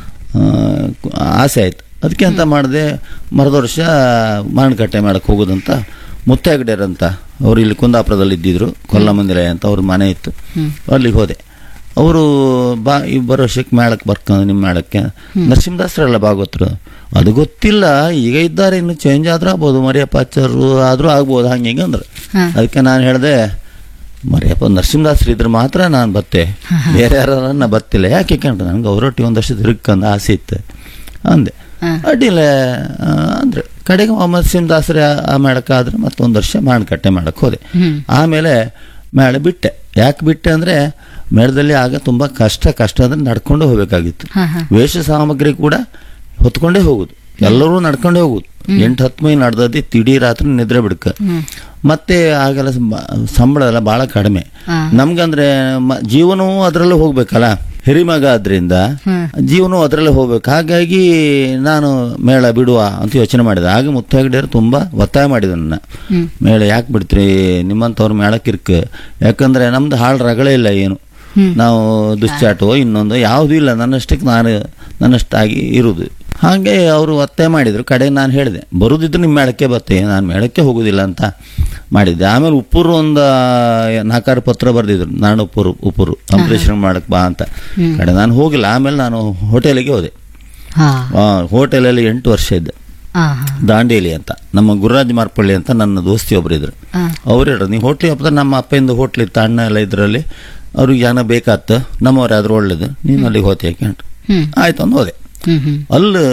ಆಸೆ ಆಯ್ತು ಅದಕ್ಕೆ ಅಂತ ಮಾಡಿದೆ ಮರದ ವರ್ಷ ಮಾಣಕಟ್ಟೆ ಮಾಡಕ್ಕೆ ಹೋಗೋದಂತ ಮುತ್ತೈಗಡೆಯರ್ ಅಂತ ಅವರು ಇಲ್ಲಿ ಕುಂದಾಪುರದಲ್ಲಿ ಇದ್ದಿದ್ರು ಕೊಲ್ಲಮಂದಿರ ಅಂತ ಅವ್ರ ಮನೆ ಇತ್ತು ಅಲ್ಲಿಗೆ ಹೋದೆ ಅವರು ಬಾ ಈ ಬರೋ ವರ್ಷಕ್ಕೆ ಮೇಳಕ್ಕೆ ಬರ್ಕೊಂಡು ನಿಮ್ಮ ಮೇಳಕ್ಕೆ ನರಸಿಂಹದಾಸರೆಲ್ಲ ಭಾಗವತರು ಅದು ಗೊತ್ತಿಲ್ಲ ಈಗ ಇದ್ದಾರೆ ಇನ್ನು ಚೇಂಜ್ ಆದ್ರೂ ಆಗ್ಬೋದು ಮರಿಯಪ್ಪಾಚಾರ್ರು ಆದ್ರೂ ಆಗ್ಬೋದು ಹಂಗೆ ಹಿಂಗೆ ಅಂದ್ರೆ
ಹಾ.
ಅದಕ್ಕೆ ನಾನು ಹೇಳಿದೆ ಮರಿಯಪ್ಪ ನರಸಿಂಹದಾಸರು ಇದ್ರೆ ಮಾತ್ರ ನಾನು ಬತ್ತೆ ಬೇರೆ ಯಾರನ್ನ ಬತ್ತಿಲ್ಲ ಯಾಕೆ ಕಂಡ್ರೆ ನನಗೆ ಅವರೊಟ್ಟಿಗೆ ಒಂದಷ್ಟು ತಿರುಗ್ಕಂದು ಆಸೆ ಇತ್ತು ಅಂದೆ
ಹಾ.
ಅಡ್ಡಿಲ್ಲ ಆ, ಅಂದ್ರೆ ಕಡೆಗೆ ನರಸಿಂಹದಾಸರೇ ಆ ಮೇಳಕ್ಕೆ ಆದ್ರೆ ಮತ್ತೊಂದು ವರ್ಷ ಮಾಣಕಟ್ಟೆ ಮಾಡಕ್ಕೆ ಹೋದೆ
ಹ್ಮ್.
ಆಮೇಲೆ ಮೇಳ ಬಿಟ್ಟೆ ಯಾಕೆ ಬಿಟ್ಟೆ ಅಂದ್ರೆ ಮೇಳದಲ್ಲಿ ಆಗ ತುಂಬಾ ಕಷ್ಟ ಕಷ್ಟ ಅಂದ್ರೆ ನಡ್ಕೊಂಡು ಹೋಗ್ಬೇಕಾಗಿತ್ತು
ಹಾ ಹಾ
ವೇಷ ಸಾಮಗ್ರಿ ಕೂಡ ಹೊತ್ಕೊಂಡೇ ಹೋಗುದು ಎಲ್ಲರೂ ನಡ್ಕೊಂಡೇ ಹೋಗುದು ಎಂಟು ಹತ್ತು ಮೈ ನಡ್ದದ್ದು ತಿಡೀ ರಾತ್ರಿ ನಿದ್ರೆ ಬಿಡ್ಕ ಮತ್ತೆ ಆಗೆಲ್ಲ ಸಂಬ- ಸಂಬಳ ಎಲ್ಲ ಬಹಳ ಕಡಿಮೆ
ಹಾ.
ನಮ್ಗಂದ್ರೆ ಮ- ಜೀವನವೂ ಅದರಲ್ಲೇ ಹೋಗ್ಬೇಕಲ್ಲ ಹಿರಿಮಗ ಆದ್ರಿಂದ
ಹ್ಮ್.
ಜೀವನವೂ ಅದರಲ್ಲೇ ಹೋಗ್ಬೇಕು ಹಾಗಾಗಿ ನಾನು ಮೇಳ ಬಿಡುವ ಅಂತ ಯೋಚನೆ ಮಾಡಿದೆ ಆಗ ಮುತ್ತೈಗಡೆಯರು ತುಂಬಾ ಒತ್ತಾಯ ಮಾಡಿದ ನನ್ನ
ಹ್ಮ್.
ಮೇಳ ಯಾಕೆ ಬಿಡ್ತೀರಿ ನಿಮ್ಮಂಥವ್ರ ಮೇಳಕ್ಕೆ ಇರ್ಕ ಯಾಕಂದ್ರೆ ನಮ್ದು ಹಾಳು ರಗಳೇ ಇಲ್ಲ ಏನು ನಾವು ದುಶ್ಚಾಟವೋ ಇನ್ನೊಂದು ಯಾವುದೂ ಇಲ್ಲ ನನ್ನಷ್ಟಕ್ಕೆ ನಾನು ನನ್ನಷ್ಟಾಗಿ ಇರುವುದು ಹಾಗೆ ಅವರು ಒತ್ತಾಯ ಮಾಡಿದ್ರು ಕಡೆ ನಾನು ಹೇಳಿದೆ ಬರುದಿದ್ರೆ ನಿಮ್ಮ ಮೇಳಕ್ಕೆ ಬತ್ತೆ ನಾನು ಮೇಳಕ್ಕೆ ಹೋಗುದಿಲ್ಲ ಅಂತ ಮಾಡಿದ್ದೆ ಆಮೇಲೆ ಉಪ್ಪೂರು ಒಂದು ನಾಲ್ಕಾರು ಪತ್ರ ಬರೆದಿದ್ರು ನಾನು ಉಪ್ಪೂರು ಉಪ್ಪೂರು ಕಂಪ್ಲೇಷನ್ ಮಾಡಕ್ ಬಾ ಅಂತ ಕಡೆ ನಾನು ಹೋಗಿಲ್ಲ ಆಮೇಲೆ ನಾನು ಹೋಟೆಲಿಗೆ ಹೋದೆ
ಹಾ
ಆ, ಹೋಟೆಲಲ್ಲಿ ಎಂಟು ವರ್ಷ ಇದ್ದೆ
ಹಾ ಹಾ
ದಾಂಡೇಲಿ ಅಂತ ನಮ್ಮ ಗುರುರಾಜ್ ಮಾರ್ಪಳ್ಳಿ ಅಂತ ನನ್ನ ದೋಸ್ತಿ ಒಬ್ರು ಇದ್ರು
ಹಾ.
ಅವ್ರು ಹೇಳಿದ್ರು ನೀವು ಹೋಟ್ಲಿ ಹಬ್ಬದ ನಮ್ಮ ಅಪ್ಪಯಿಂದ ಹೋಟ್ಲ್ ಇತ್ತು ಅಣ್ಣ ಎಲ್ಲ ಇದ್ರಲ್ಲಿ ಅವ್ರಿಗೆ ಜನ ಬೇಕಾತ ನಮ್ಮವ್ರಾದ್ರೂ ಒಳ್ಳೇದು ನೀನು ಅಲ್ಲಿಗೆ ಹೋತಿ ಯಾಕೆ ಅಂತ
ಹ್ಮ್
ಆಯ್ತು ಅಂದ್ ಹೋದೆ
ಹ್ಮ್ ಹ್ಮ್
ಅಲ್ಲಿ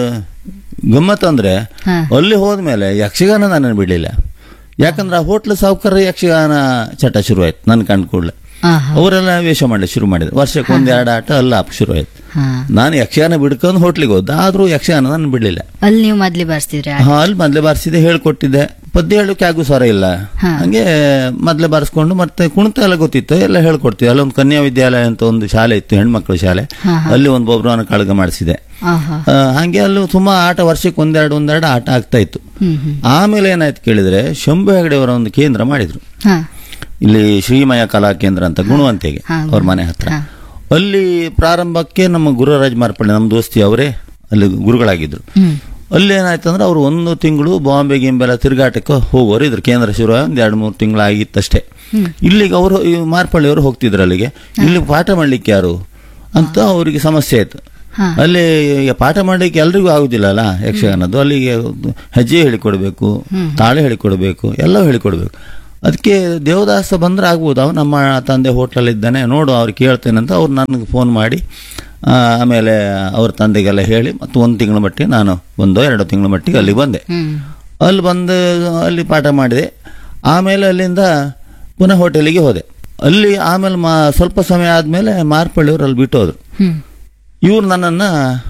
ಗಮ್ಮತ್ ಅಂದ್ರೆ
ಹಾ.
ಅಲ್ಲಿ ಹೋದ್ಮೇಲೆ ಯಕ್ಷಗಾನ ನನ್ನನ್ನು ಬಿಡಲಿಲ್ಲ ಯಾಕಂದ್ರೆ ಆ ಹೋಟ್ಲ್ ಸಾವುಕಾರ ಯಕ್ಷಗಾನ ಚಟ ಶುರು ಆಯ್ತು ನನ್ನ ಕಂಡು ಕೂಡಲೇ
ಹಾ ಹಾ
ಅವರೆಲ್ಲ ವೇಷ ಮಾಡ್ಲಿಕ್ಕೆ ಶುರು ಮಾಡಿದ್ರು ವರ್ಷಕ್ಕೆ ಒಂದ್ ಎರಡು ಆಟ ಅಲ್ಲ ಆಪ್ ಶುರು ಆಯ್ತು
ಹಾ
ನಾನು ಯಕ್ಷಗಾನ ಬಿಡ್ಕೊಂಡು ಹೋಟ್ಲಿಗೆ ಹೋದ ಆದ್ರೂ ಯಕ್ಷಗಾನ ನನ್ನ ಬಿಡಲಿಲ್ಲ
ಅಲ್ಲಿ ನೀವು ಮೊದ್ಲಿ ಬರ್ಸ್ತಿದ್ರಿ
ಹಾ ಅಲ್ಲಿ ಮೊದಲೇ ಬಾರಿಸಿದೆ ಹೇಳ್ಕೊಟ್ಟಿದ್ದೆ ಪದ್ಯ ಹೇಳೋಕೆ ಆಗು ಸ್ವರ ಇಲ್ಲ
ಹಾ.
ಹಂಗೆ ಮೊದ್ಲೇ ಬಾರಿಸ್ಕೊಂಡು ಮತ್ತೆ ಕುಣಿತ ಎಲ್ಲ ಗೊತ್ತಿತ್ತು ಎಲ್ಲ ಹೇಳ್ಕೊಡ್ತೀವಿ ಅಲ್ಲೊಂದು ಕನ್ಯಾ ವಿದ್ಯಾಲಯ ಅಂತ ಒಂದು ಶಾಲೆ ಇತ್ತು ಹೆಣ್ಮಕ್ಳ ಶಾಲೆ
ಹಾ,
ಅಲ್ಲಿ ಒಂದು ಬೊಬ್ರವನ ಕಾಳಗ ಮಾಡಿಸಿದೆ
ಆಹಾ
ಆ, ಹಂಗೆ ಅಲ್ಲೂ ತುಂಬಾ ಆಟ ವರ್ಷಕ್ಕೆ ಒಂದೆರಡು ಒಂದೆರಡು ಆಟ ಆಗ್ತಾ ಇತ್ತು
ಹ್ಮ್ ಹ್ಮ್
ಆಮೇಲೆ ಏನಾಯ್ತು ಕೇಳಿದ್ರೆ ಶಂಭು ಹೆಗಡೆ ಅವರ ಒಂದು ಕೇಂದ್ರ ಮಾಡಿದ್ರು
ಹಾ
ಇಲ್ಲಿ ಶ್ರೀಮಯ ಕಲಾ ಕೇಂದ್ರ ಅಂತ ಗುಣವಂತೆಗೆ
ಹಾ,
ಅವ್ರ ಮನೆ ಹತ್ರ
ಹಾ.
ಅಲ್ಲಿ ಪ್ರಾರಂಭಕ್ಕೆ ನಮ್ಮ ಗುರುರಾಜ್ ಮಾರ್ಪಳ್ಳಿ ನಮ್ಮ ದೋಸ್ತಿ ಅವರೇ ಅಲ್ಲಿ ಗುರುಗಳಾಗಿದ್ರು
ಹ್ಮ್
ಅಲ್ಲಿ ಏನಾಯ್ತು ಅಂದ್ರೆ ಅವ್ರು ಒಂದು ತಿಂಗಳು ಬಾಂಬೆ ಗಿಂಬೆಲ್ಲ ತಿರುಗಾಟಕ್ಕೆ ಹೋಗೋರು ಇದ್ರು ಕೇಂದ್ರ ಶುರು ಒಂದ್ ಎರಡು ಮೂರು ತಿಂಗಳು ಆಗಿತ್ತಷ್ಟೇ ಇಲ್ಲಿಗೆ ಅವರು ಈ ಮಾರ್ಪಳ್ಳಿ ಅವರು ಹೋಗ್ತಿದ್ರು ಅಲ್ಲಿಗೆ ಇಲ್ಲಿ ಪಾಠ ಮಾಡ್ಲಿಕ್ಕೆ ಯಾರು ಅಂತ ಅವರಿಗೆ ಸಮಸ್ಯೆ ಆಯ್ತು
ಹಾ.
ಅಲ್ಲಿ ಈಗ ಪಾಠ ಮಾಡ್ಲಿಕ್ಕೆ ಎಲ್ರಿಗೂ ಆಗುದಿಲ್ಲ ಅಲ್ಲ ಯಕ್ಷಗಾನದ್ದು ಅಲ್ಲಿಗೆ ಹೆಜ್ಜೆ ಹೇಳಿಕೊಡ್ಬೇಕು ತಾಳೆ ಹೇಳಿಕೊಡ್ಬೇಕು ಎಲ್ಲವೂ ಹೇಳಿಕೊಡ್ಬೇಕು ಅದಕ್ಕೆ ದೇವದಾಸ ಬಂದ್ರೆ ಆಗ್ಬೋದು ಅವ್ನು ನಮ್ಮ ತಂದೆ ಹೋಟ್ಲಲ್ಲಿ ಇದ್ದಾನೆ ನೋಡು ಅವ್ರು ಕೇಳ್ತೇನೆ ಅಂತ ಅವ್ರು ನನಗೆ ಫೋನ್ ಮಾಡಿ ಆ, ಆಮೇಲೆ ಅವ್ರ ತಂದೆಗೆಲ್ಲ ಹೇಳಿ ಮತ್ತು ಒಂದು ತಿಂಗಳ ಮಟ್ಟಿಗೆ ನಾನು ಒಂದೋ ಎರಡು ತಿಂಗಳ ಮಟ್ಟಿಗೆ ಅಲ್ಲಿಗೆ ಬಂದೆ
ಹ್ಮ್
ಅಲ್ಲಿ ಬಂದು ಅಲ್ಲಿ ಪಾಠ ಮಾಡಿದೆ ಆಮೇಲೆ ಅಲ್ಲಿಂದ ಪುನಃ ಹೋಟೆಲಿಗೆ ಹೋದೆ ಅಲ್ಲಿ ಆಮೇಲೆ ಮಾ ಸ್ವಲ್ಪ ಸಮಯ ಆದಮೇಲೆ ಮಾರ್ಪಳ್ಳಿಯವರು ಅಲ್ಲಿ ಬಿಟ್ಟು ಹೋದ್ರು
ಹ್ಮ್
ಇವ್ರು ನನ್ನನ್ನು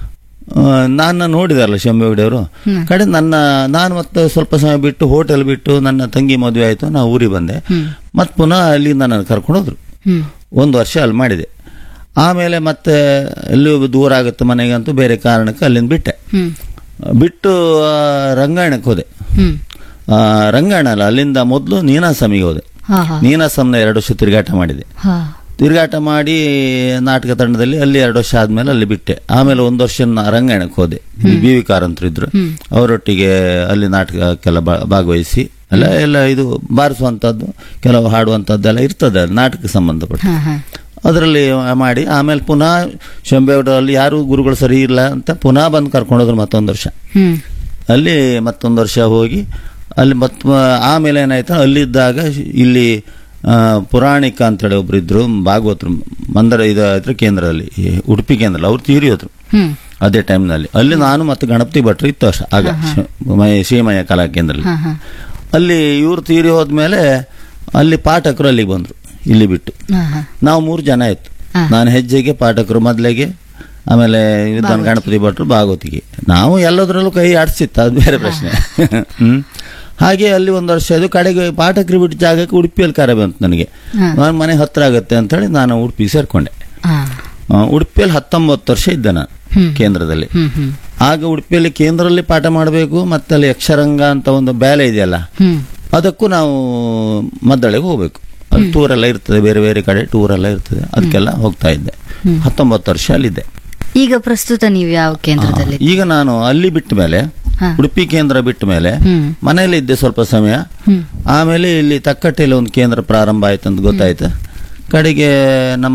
ನನ್ನ ನೋಡಿದಾರಲ್ಲ ಶಂಭೇಗೌಡವರು
ಹ್ಮ್.
ಕಡೆ ನನ್ನ ನಾನು ಮತ್ತೆ ಸ್ವಲ್ಪ ಸಮಯ ಬಿಟ್ಟು ಹೋಟೆಲ್ ಬಿಟ್ಟು ನನ್ನ ತಂಗಿ ಮದುವೆ ಆಯಿತು ನಾ ಊರಿಗೆ ಬಂದೆ
ಹ್ಮ್
ಮತ್ತೆ ಪುನಃ ಅಲ್ಲಿ ನನ್ನನ್ನು ಕರ್ಕೊಂಡು ಹೋದ್ರು
ಹ್ಮ್
ಒಂದು ವರ್ಷ ಅಲ್ಲಿ ಮಾಡಿದೆ ಆಮೇಲೆ ಮತ್ತೆ ಎಲ್ಲಿ ದೂರ ಆಗುತ್ತೆ ಮನೆಗೆ ಅಂತೂ ಬೇರೆ ಕಾರಣಕ್ಕೆ ಅಲ್ಲಿಂದ ಬಿಟ್ಟೆ
ಹ್ಮ್
ಬಿಟ್ಟು ಆ, ರಂಗಾಯಣಕ್ಕೆ ಹೋದೆ
ಹ್ಮ್
ಆ, ರಂಗಾಯಣ ಅಲ್ಲ ಅಲ್ಲಿಂದ ಮೊದಲು ನೀನಾಸಮಿಗೆ ಹೋದೆ
ಹಾ ಹಾ
ನೀನಾಸಂನ ಎರಡು ವರ್ಷ ತಿರುಗಾಟ ಮಾಡಿದೆ
ಹಾ
ತಿರುಗಾಟ ಮಾಡಿ ನಾಟಕ ತಂಡದಲ್ಲಿ ಅಲ್ಲಿ ಎರಡು ವರ್ಷ ಆದ್ಮೇಲೆ ಅಲ್ಲಿ ಬಿಟ್ಟೆ ಆಮೇಲೆ ಒಂದು ವರ್ಷ ನಾ ರಂಗಾಯಣಕ್ಕೆ ಹೋದೆ ಬಿ ವಿ ಕಾರಂತರು ಇದ್ರು ಅವರೊಟ್ಟಿಗೆ ಅಲ್ಲಿ ನಾಟಕಕ್ಕೆಲ್ಲ ಭಾ- ಭಾಗವಹಿಸಿ ಎಲ್ಲ ಎಲ್ಲ ಇದು ಬಾರಿಸುವಂಥದ್ದು ಕೆಲವು ಹಾಡುವಂಥದ್ದೆಲ್ಲ ಇರ್ತದೆ ಅಲ್ಲಿ ನಾಟಕಕ್ಕೆ ಸಂಬಂಧಪಟ್ಟ
ಹಾ ಹಾ
ಅದರಲ್ಲಿ ಮಾಡಿ ಆಮೇಲೆ ಪುನಃ ಶಂಬೇಗೌಡರಲ್ಲಿ ಯಾರು ಗುರುಗಳು ಸರಿ ಇಲ್ಲ ಅಂತ ಪುನಃ ಬಂದು ಕರ್ಕೊಂಡೋದ್ರು ಮತ್ತೊಂದು ವರ್ಷ
ಹ್ಮ್
ಅಲ್ಲಿ ಮತ್ತೊಂದು ವರ್ಷ ಹೋಗಿ ಅಲ್ಲಿ ಮತ್ ಆಮೇಲೆ ಏನಾಯ್ತು ಅಲ್ಲಿದ್ದಾಗ ಇಲ್ಲಿ ಆ, ಪುರಾಣಿಕ ಅಂತೇಳಿ ಒಬ್ರು ಇದ್ರು ಭಾಗವತರು ಮಂದರ ಇದು ಇದ್ರ ಕೇಂದ್ರದಲ್ಲಿ ಈ ಉಡುಪಿ ಕೇಂದ್ರದಲ್ಲಿ ಅವ್ರು ತೀರಿ ಹೋದ್ರು
ಹ್ಮ್
ಅದೇ ಟೈಮ್ನಲ್ಲಿ ಅಲ್ಲಿ ನಾನು ಮತ್ತು ಗಣಪತಿ ಭಟ್ರು ಇತ್ತು ಅಷ್ಟ ಆಗ ಶ- ಮಯ- ಶ್ರೀಮಯ ಕಲಾ ಕೇಂದ್ರದಲ್ಲಿ
ಹಾ ಹಾ
ಅಲ್ಲಿ ಇವ್ರು ತೀರಿ ಹೋದ್ಮೇಲೆ ಅಲ್ಲಿ ಪಾಠಕರು ಅಲ್ಲಿಗೆ ಬಂದ್ರು ಇಲ್ಲಿ ಬಿಟ್ಟು
ಹಾ ಹಾ
ನಾವು ಮೂರು ಜನ ಇತ್ತು
ಹಾ.
ನಾನು ಹೆಜ್ಜೆಗೆ ಪಾಠಕರು ಮೊದಲಿಗೆ ಆಮೇಲೆ ವಿದ್ವಾನ್ ಗಣಪತಿ ಭಟ್ರು ಭಾಗವತಿಗೆ ನಾವು ಎಲ್ಲದರಲ್ಲೂ ಕೈ ಆಡಿಸಿತ್ತು ಅದು ಬೇರೆ ಪ್ರಶ್ನೆ ಹ್ಮ್ ಹಾಗೆ ಅಲ್ಲಿ ಒಂದು ವರ್ಷ ಇದು ಕಡೆಗೆ ಪಾಠಕರು ಬಿಟ್ಟು ಜಾಗಕ್ಕೆ ಉಡುಪಿಯಲ್ಲಿ ಕರೆ ಬಂತು ನನಗೆ
ಹಾ.
ನಾನು ಮನೆ ಹತ್ರ ಆಗುತ್ತೆ ಅಂತೇಳಿ ನಾನು ಉಡುಪಿ ಸೇರ್ಕೊಂಡೆ
ಹಾ
ಆ, ಉಡುಪಿಯಲ್ಲಿ ಹತ್ತೊಂಬತ್ತು ವರ್ಷ ಇದ್ದೆ ನಾನು
ಹ್ಮ್.
ಕೇಂದ್ರದಲ್ಲಿ
ಹ್ಮ್ ಹ್ಮ್
ಆಗ ಉಡುಪಿಯಲ್ಲಿ ಕೇಂದ್ರದಲ್ಲಿ ಪಾಠ ಮಾಡಬೇಕು ಮತ್ತೆ ಅಲ್ಲಿ ಯಕ್ಷರಂಗ ಅಂತ ಒಂದು ಬೇಲೆ ಇದೆಯಲ್ಲ
ಹ್ಮ್
ಅದಕ್ಕೂ ನಾವು ಮದ್ದಳೆಗೆ ಹೋಗ್ಬೇಕು ಅಲ್ಲಿ ಟೂರ್ ಎಲ್ಲ ಇರ್ತದೆ ಬೇರೆ ಬೇರೆ ಕಡೆ ಟೂರ್ ಎಲ್ಲ ಇರ್ತದೆ ಅದಕ್ಕೆಲ್ಲ ಹೋಗ್ತಾ ಇದ್ದೆ ಹತ್ತೊಂಬತ್ತು ವರ್ಷ ಅಲ್ಲಿದ್ದೆ
ಈಗ ಪ್ರಸ್ತುತ ನೀವು ಯಾವ ಕೇಂದ್ರದಲ್ಲಿ
ಈಗ ನಾನು ಅಲ್ಲಿ ಬಿಟ್ಟ ಮೇಲೆ
ಹಾ.
ಉಡುಪಿ ಕೇಂದ್ರ ಬಿಟ್ಟ ಮೇಲೆ
ಹ್ಮ್
ಮನೆಯಲ್ಲಿ ಇದ್ದೆ ಸ್ವಲ್ಪ ಸಮಯ
ಹ್ಮ್
ಆಮೇಲೆ ಇಲ್ಲಿ ತಕ್ಕಟ್ಟೆಯಲ್ಲಿ ಒಂದು ಕೇಂದ್ರ ಪ್ರಾರಂಭ ಆಯ್ತು ಅಂತ ಗೊತ್ತಾಯ್ತು ಕಡೆಗೆ ನಮ್ಮ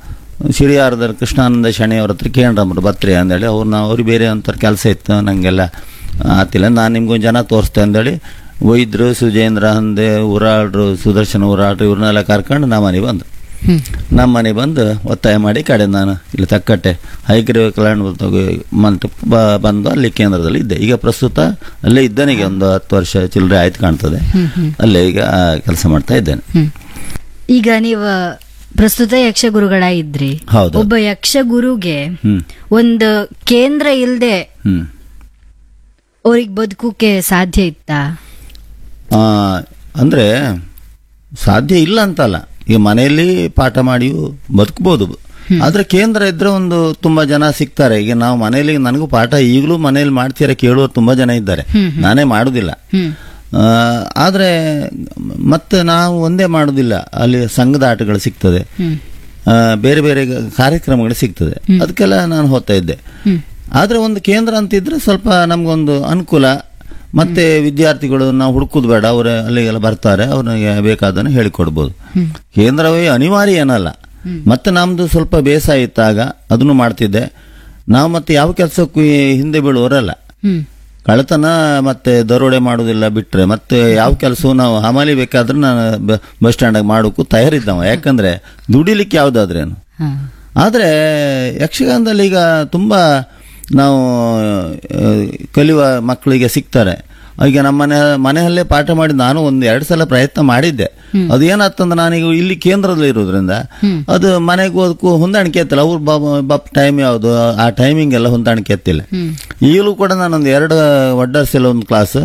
ಶಿರಿಯಾರದ ಕೃಷ್ಣಾನಂದ ಶಣಿಯವ್ರ ಹತ್ರ ಕೇಂದ್ರಮ್ರು ಬತ್ರಿ ಅಂದೇಳಿ ಅವ್ರನ್ನ ಅವ್ರಿಗೆ ಬೇರೆ ಒಂಥರ ಕೆಲಸ ಇತ್ತು ನನಗೆಲ್ಲ ಆತಿಲ್ಲ ನಾನು ನಿಮ್ಗೊಂದು ಜನ ತೋರಿಸ್ತೆ ಅಂದೇಳಿ ವೈದ್ಯರು ಸುಜೇಂದ್ರ ಹಂದೆ ಉರಾಳ್ರು ಸುದರ್ಶನ ಉರಾಳ್ರು ಇವ್ರನ್ನೆಲ್ಲ ಕರ್ಕೊಂಡು ನಮ್ಮ ಮನೆಗೆ ಬಂದು
ಹ್ಮ್
ನಮ್ಮ ಮನೆ ಬಂದು ಒತ್ತಾಯ ಮಾಡಿ ಕಡೆ ನಾನು ಇಲ್ಲಿ ತಕ್ಕಟ್ಟೆ ಹೈಗ್ರೀವ ಕಲ್ಯಾಣ ಮಂಟಪ ಬ- ಬಂದು ಅಲ್ಲಿ ಕೇಂದ್ರದಲ್ಲಿ ಇದ್ದೆ ಈಗ ಪ್ರಸ್ತುತ ಅಲ್ಲೇ ಇದ್ದೇನೆ ಈಗ ಒಂದು ಹತ್ತು ವರ್ಷ ಚಿಲ್ಲರೆ ಆಯ್ತು ಕಾಣ್ತದೆ
ಹ್ಮ್ ಹ್ಮ್
ಅಲ್ಲೇ ಈಗ ಕೆಲಸ ಮಾಡ್ತಾ ಇದ್ದೇನೆ
ಹ್ಮ್ ಈಗ ನೀವು ಪ್ರಸ್ತುತ ಯಕ್ಷ ಗುರುಗಳಾಗಿದ್ರಿ
ಹೌದು.
ಒಬ್ಬ ಯಕ್ಷ ಗುರುಗೆ
ಹ್ಮ್
ಒಂದು ಕೇಂದ್ರ ಇಲ್ದೆ
ಹ್ಮ್
ಅವ್ರಿಗೆ ಬದುಕುಕ್ಕೆ ಸಾಧ್ಯ ಇತ್ತಾ
ಆ, ಅಂದ್ರೆ ಸಾಧ್ಯ ಇಲ್ಲ ಅಂತಲ್ಲ ಈಗ ಮನೆಯಲ್ಲಿ ಪಾಠ ಮಾಡಿಯೂ ಬದುಕಬಹುದು ಆದ್ರೆ ಕೇಂದ್ರ ಇದ್ರೆ ಒಂದು ತುಂಬಾ ಜನ ಸಿಗ್ತಾರೆ ಈಗ ನಾವು ಮನೆಯಲ್ಲಿ ನನಗೂ ಪಾಠ ಈಗಲೂ ಮನೆಯಲ್ಲಿ ಮಾಡ್ತೀರಾ ಕೇಳುವ ತುಂಬಾ ಜನ ಇದ್ದಾರೆ ನಾನೇ ಮಾಡುದಿಲ್ಲ
ಹ್ಮ್
ಆ, ಆದ್ರೆ ಮತ್ತೆ ನಾವು ಒಂದೇ ಮಾಡುದಿಲ್ಲ ಅಲ್ಲಿ ಸಂಘದ ಆಟಗಳು ಸಿಗ್ತದೆ
ಹ್ಮ್
ಆ, ಬೇರೆ ಬೇರೆ ಕಾರ್ಯಕ್ರಮಗಳು ಸಿಗ್ತದೆ ಅದಕ್ಕೆಲ್ಲ ನಾನು ಹೋಗ್ತಾ ಇದ್ದೆ
ಹ್ಮ್
ಆದ್ರೆ ಒಂದು ಕೇಂದ್ರ ಅಂತಿದ್ರೆ ಸ್ವಲ್ಪ ನಮ್ಗೊಂದು ಅನುಕೂಲ ಮತ್ತೆ ವಿದ್ಯಾರ್ಥಿಗಳು ನಾವು ಹುಡುಕುದು ಬೇಡ ಅವರು ಅಲ್ಲಿಗೆಲ್ಲ ಬರ್ತಾರೆ ಅವ್ರಿಗೆ ಬೇಕಾದನ್ನು ಹೇಳಿಕೊಡ್ಬೋದು ಕೇಂದ್ರವೇ ಅನಿವಾರ್ಯ ಏನಲ್ಲ ಮತ್ತೆ ನಮ್ದು ಸ್ವಲ್ಪ ಬೇಸಾಯ ಇತ್ತಾಗ ಅದನ್ನು ಮಾಡ್ತಿದ್ದೆ ನಾವು ಮತ್ತೆ ಯಾವ ಕೆಲಸಕ್ಕೂ ಹಿಂದೆ ಬೀಳುವವರಲ್ಲ
ಹ್ಮ್
ಕಳ್ಳತನ ಮತ್ತೆ ದರೋಡೆ ಮಾಡುವುದಿಲ್ಲ ಬಿಟ್ರೆ ಮತ್ತೆ ಯಾವ ಕೆಲಸವೂ ನಾವು ಹಮಾಲಿ ಬೇಕಾದ್ರೆ ನಾನು ಬ- ಬಸ್ ಸ್ಟ್ಯಾಂಡಾಗ ಮಾಡೋಕ್ಕೂ ತಯಾರಿದ್ದವ ಯಾಕಂದ್ರೆ ದುಡಿಲಿಕ್ಕೆ ಯಾವ್ದಾದ್ರೇನು
ಹಾ
ಆದರೆ ಯಕ್ಷಗಾನದಲ್ಲಿ ಈಗ ತುಂಬ ನಾವು ಆ, ಕಲಿಯುವ ಮಕ್ಕಳಿಗೆ ಸಿಗ್ತಾರೆ ಈಗ ನಮ್ಮ ಮನೆ ಮನೆಯಲ್ಲೇ ಪಾಠ ಮಾಡಿ ನಾನು ಒಂದು ಎರಡು ಸಲ ಪ್ರಯತ್ನ ಮಾಡಿದ್ದೆ ಅದು ಏನಾಗ್ತಂದ್ರೆ ನಾನೀಗ ಇಲ್ಲಿ ಕೇಂದ್ರದಲ್ಲಿ ಇರೋದ್ರಿಂದ ಅದು ಮನೆಗೆ ಹೋದಕ್ಕೂ ಹೊಂದಾಣಿಕೆ ಎತ್ತಿಲ್ಲ ಅವ್ರು ಬಪ್ ಟೈಮ್ ಯಾವುದು ಆ ಟೈಮಿಂಗ್ ಎಲ್ಲ ಹೊಂದಾಣಿಕೆ ಎತ್ತಿಲ್ಲ
ಹ್ಮ್
ಈಗಲೂ ಕೂಡ ನಾನೊಂದು ಎರಡು ಒಡ್ಡರ್ಸೆಲ್ಲ ಒಂದು ಕ್ಲಾಸ್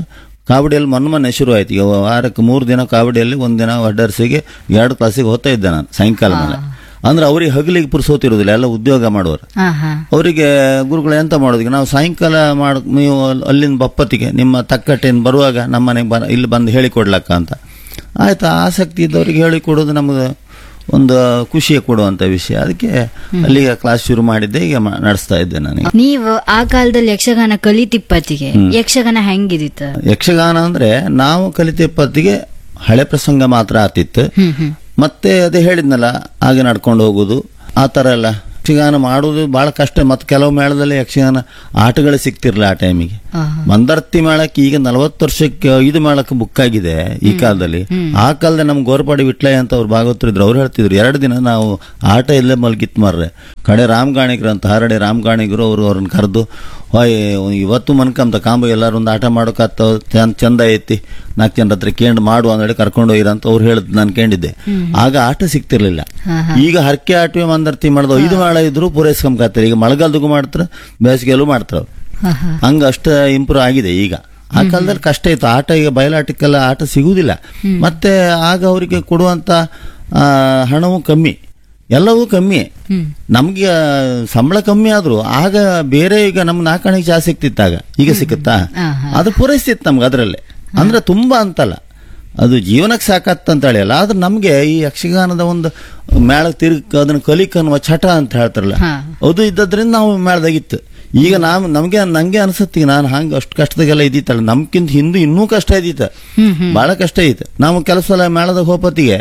ಕಾವಡಿಯಲ್ಲಿ ಮೊನ್ನೆ ಮೊನ್ನೆ ಶುರು ಆಯ್ತು ಈಗ ವಾರಕ್ಕೆ ಮೂರು ದಿನ ಕಾವಡಿಯಲ್ಲಿ ಒಂದಿನ ವಡ್ಡರ್ಸಿಗೆ ಎರಡು ಕ್ಲಾಸಿಗೆ ಹೋಗ್ತಾ ಇದ್ದೆ ನಾನು ಸಾಯಂಕಾಲ ಮೇಲೆ ಅಂದ್ರೆ ಅವ್ರಿಗೆ ಹಗಲಿಗೆ ಪುರ್ಸೋತಿರೋದಿಲ್ಲ ಎಲ್ಲ ಉದ್ಯೋಗ ಮಾಡೋರು
ಹಾ ಹಾ
ಅವರಿಗೆ ಗುರುಗಳು ಎಂತ ಮಾಡೋದು ಈಗ ನಾವು ಸಾಯಂಕಾಲ ಮಾಡ ನೀವು ಅಲ್- ಅಲ್ಲಿಂದ ಬಪ್ಪತ್ತಿಗೆ ನಿಮ್ಮ ತಕ್ಕಟ್ಟೇನು ಬರುವಾಗ ನಮ್ಮ ಮನೆಗೆ ಬರ ಇಲ್ಲಿ ಬಂದು ಹೇಳಿಕೊಡ್ಲಕ್ಕ ಅಂತ ಆಯ್ತಾ ಆಸಕ್ತಿ ಇದ್ದವ್ರಿಗೆ ಹೇಳಿಕೊಡೋದು ನಮಗೆ ಒಂದು ಖುಷಿ ಕೊಡುವಂತ ವಿಷಯ ಅದಕ್ಕೆ ಅಲ್ಲಿಗೆ ಕ್ಲಾಸ್ ಶುರು ಮಾಡಿದ್ದೆ ಈಗ ಮ- ನಡೆಸ್ತಾ ಇದ್ದೆ ನನಗೆ
ನೀವು ಆ ಕಾಲದಲ್ಲಿ ಯಕ್ಷಗಾನ ಕಲಿತಿಪ್ಪತ್ತಿಗೆ ಯಕ್ಷಗಾನ ಹೆಂಗಿದಿತ್ತು
ಯಕ್ಷಗಾನ ಅಂದ್ರೆ ನಾವು ಕಲಿತ ಪತ್ತಿಗೆ ಹಳೆ ಪ್ರಸಂಗ ಮಾತ್ರ ಆತಿತ್ತು
ಹ್ಮ್ ಹ್ಮ್
ಮತ್ತೆ ಅದೇ ಹೇಳಿದ್ನಲ್ಲ ಹಾಗೆ ನಡ್ಕೊಂಡು ಹೋಗೋದು ಆ ಥರ ಎಲ್ಲ ಯಕ್ಷಗಾನ ಮಾಡೋದು ಬಹಳ ಕಷ್ಟ ಮತ್ತೆ ಕೆಲವು ಮೇಳದಲ್ಲಿ ಯಕ್ಷಗಾನ ಆಟಗಳೇ ಸಿಗ್ತಿರ್ಲಿಲ್ಲ ಆ ಟೈಮಿಗೆ
ಆಹಾ.
ಮಂದರ್ತಿ ಮೇಳಕ್ಕೆ ಈಗ ನಲವತ್ತು ವರ್ಷಕ್ಕೆ ಐದು ಮೇಳಕ್ಕೆ ಬುಕ್ ಆಗಿದೆ ಈ ಕಾಲದಲ್ಲಿ ಆ ಕಾಲದಲ್ಲಿ ನಮ್ ಗೋರ್ಪಾಡಿ ವಿಟ್ಲಯ್ಯ ಅಂತ ಅವ್ರು ಭಾಗವತರು ಇದ್ರು ಅವ್ರು ಹೇಳ್ತಿದ್ರು ಎರಡು ದಿನ ನಾವು ಆಟ ಇಲ್ಲೇ ಮಲ್ಗಿತ್ ಮಾರ್ರೆ ಕಡೆ ರಾಮ್ ಗಾಣಿಗರು ಅಂತ ಹರಡೆ ರಾಮ್ ಗಾಣಿಗರು ಅವರು ಅವ್ರನ್ನ ಕರೆದು ಹೊಯ್ ಇವತ್ತು ಮನ್ಕಂತ ಕಾಂಬ ಎಲ್ಲಾರು ಒಂದು ಆಟ ಮಾಡೋಕತ್ತ ಚಂದ ಚಂದ ಐತಿ ನಾಲ್ಕು ಜನರ ಹತ್ರ ಕೇಂಡ್ ಮಾಡು ಅಂದೇಳಿ ಕರ್ಕೊಂಡು ಹೋಗಿರ ಅಂತ ಅವ್ರು ಹೇಳಿದ್ ನಾನು ಕೇಳಿದ್ದೆ ಆಗ ಆಟ ಸಿಗ್ತಿರ್ಲಿಲ್ಲ
ಹಾ,
ಈಗ ಹರಕೆ ಆಟವೇ ಮಂದರ್ತಿ ಮಾಡೋದು ಐದು ಮೇಳ ಇದ್ರು ಪೂರೈಸ್ಕೊಂಬಕತ್ತಾರೆ ಈಗ ಮಳೆಗಾಲದಾಗೂ ಮಾಡ್ತಾರೆ ಬೇಸಿಗೆಯಲ್ಲೂ ಮಾಡ್ತಾರೆ ಅವ್ರು.
ಹಾ ಹಾ
ಹಂಗ ಅಷ್ಟ ಇಂಪ್ರೂವ್ ಆಗಿದೆ ಈಗ ಆ ಕಾಲದಲ್ಲಿ ಕಷ್ಟ ಇತ್ತು ಆಟ ಈಗ ಬಯಲಾಟಕ್ಕೆಲ್ಲ ಆಟ ಸಿಗುವುದಿಲ್ಲ ಮತ್ತೆ ಆಗ ಅವರಿಗೆ ಕೊಡುವಂತ ಆ, ಹಣವು ಕಮ್ಮಿ ಎಲ್ಲವೂ ಕಮ್ಮಿ
ಹ್ಮ್
ನಮ್ಗೆ ಸಂಬಳ ಕಮ್ಮಿ ಆದ್ರೂ ಆಗ ಬೇರೆ ಈಗ ನಮ್ ನಾಲ್ಕಣಿಗೆ ಜಾಸ್ತಿ ಸಿಕ್ತಿತ್ತಾಗ ಈಗ ಸಿಕ್ಕುತ್ತಾ
ಆಹಾ.
ಅದು ಪೂರೈಸ್ತಿತ್ತು ನಮ್ಗೆ ಅದರಲ್ಲೇ ಅಂದ್ರೆ ತುಂಬಾ ಅಂತಲ್ಲ ಅದು ಜೀವನಕ್ಕೆ ಸಾಕತ್ತ ಅಂತ ಹೇಳಿ ಅಲ್ಲ ಆದ್ರೆ ನಮ್ಗೆ ಈ ಯಕ್ಷಗಾನದ ಒಂದು ಮೇಳ ತಿರುಗ್ ಅದನ್ನ ಕಲಿಕ್ ಅನ್ನುವ ಚಟ ಅಂತ ಹೇಳ್ತಾರಲ್ಲ
ಹಾ.
ಅದು ಇದ್ದದ್ರಿಂದ ನಾವು ಮೇಳದಾಗಿತ್ತು ಈಗ ನಾವು ನಮ್ಗೆ ನಂಗೆ ಅನ್ಸತ್ತಿ ನಾನು ಹಂಗ ಅಷ್ಟು ಕಷ್ಟದಾಗೆಲ್ಲ ಇದ್ದಿತ್ತಲ್ಲ ನಮ್ಗಿಂತ ಹಿಂದೆ ಇನ್ನೂ ಕಷ್ಟ ಇದ್ದಿತ್ತು
ಹ್ಮ್ ಹ್ಮ್
ಬಹಳ ಕಷ್ಟ ಇತ್ತು ನಾವು ಕೆಲಸ ಸಲ ಮೇಳದಾಗ ಹೋಪತ್ತಿಗೆ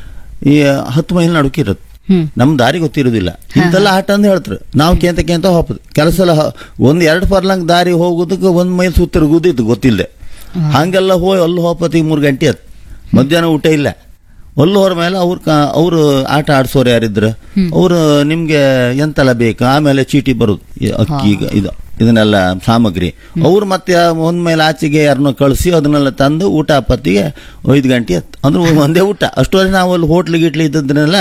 ಈ ಹತ್ತು ಮೈಲ್ ನಡುಕಿರುತ್ತೆ
ಹ್ಮ್
ನಮ್ ದಾರಿ ಗೊತ್ತಿರುವುದಿಲ್ಲ ಇಂತೆಲ್ಲ ಆಟ ಅಂತ ಹೇಳ್ತಾರೆ ನಾವು ಕೇಂತ ಕೇಂತ ಹೋಗ್ಬೋದು ಕೆಲಸ ಎಲ್ಲ ಹ- ಒಂದ್ ಎರಡು ಪರ್ಲಂಗ್ ದಾರಿ ಹೋಗೋದಕ್ಕೆ ಒಂದ್ ಮೈಲ್ ಸುತ್ತಿರುಗುದಿತ್ತು ಗೊತ್ತಿಲ್ಲದೆ ಹಂಗೆಲ್ಲ ಹೋಗಿ ಅಲ್ಲಿ ಹೋಗ್ಪತ್ತಿಗೆ ಮೂರು ಗಂಟೆ ಆಯ್ತು ಮಧ್ಯಾಹ್ನ ಊಟ ಇಲ್ಲ ಅಲ್ಲಿ ಹೋರ ಮೇಲೆ ಅವ್ರ ಅವರು ಆಟ ಆಡ್ಸೋರು ಯಾರಿದ್ರು ಅವರು ನಿಮ್ಗೆ ಎಂತೆಲ್ಲ ಬೇಕು ಆಮೇಲೆ ಚೀಟಿ ಬರುದು ಈ ಅಕ್ಕಿ ಈಗ ಇದು ಇದನ್ನೆಲ್ಲ ಸಾಮಗ್ರಿ ಅವ್ರು ಮತ್ತೆ ಒಂದ್ ಮೇಲೆ ಆಚೆಗೆ ಯಾರನ್ನೋ ಕಳಿಸಿ ಅದನ್ನೆಲ್ಲ ತಂದು ಊಟ ಪತ್ತಿಗೆ ಐದು ಗಂಟೆ ಆಯ್ತು ಅಂದ್ರೆ ಒಂದೇ ಊಟ ಅಷ್ಟೊಂದು ನಾವು ಅಲ್ಲಿ ಹೋಟ್ಲು ಗಿಟ್ಲು ಇದ್ದದನ್ನೆಲ್ಲ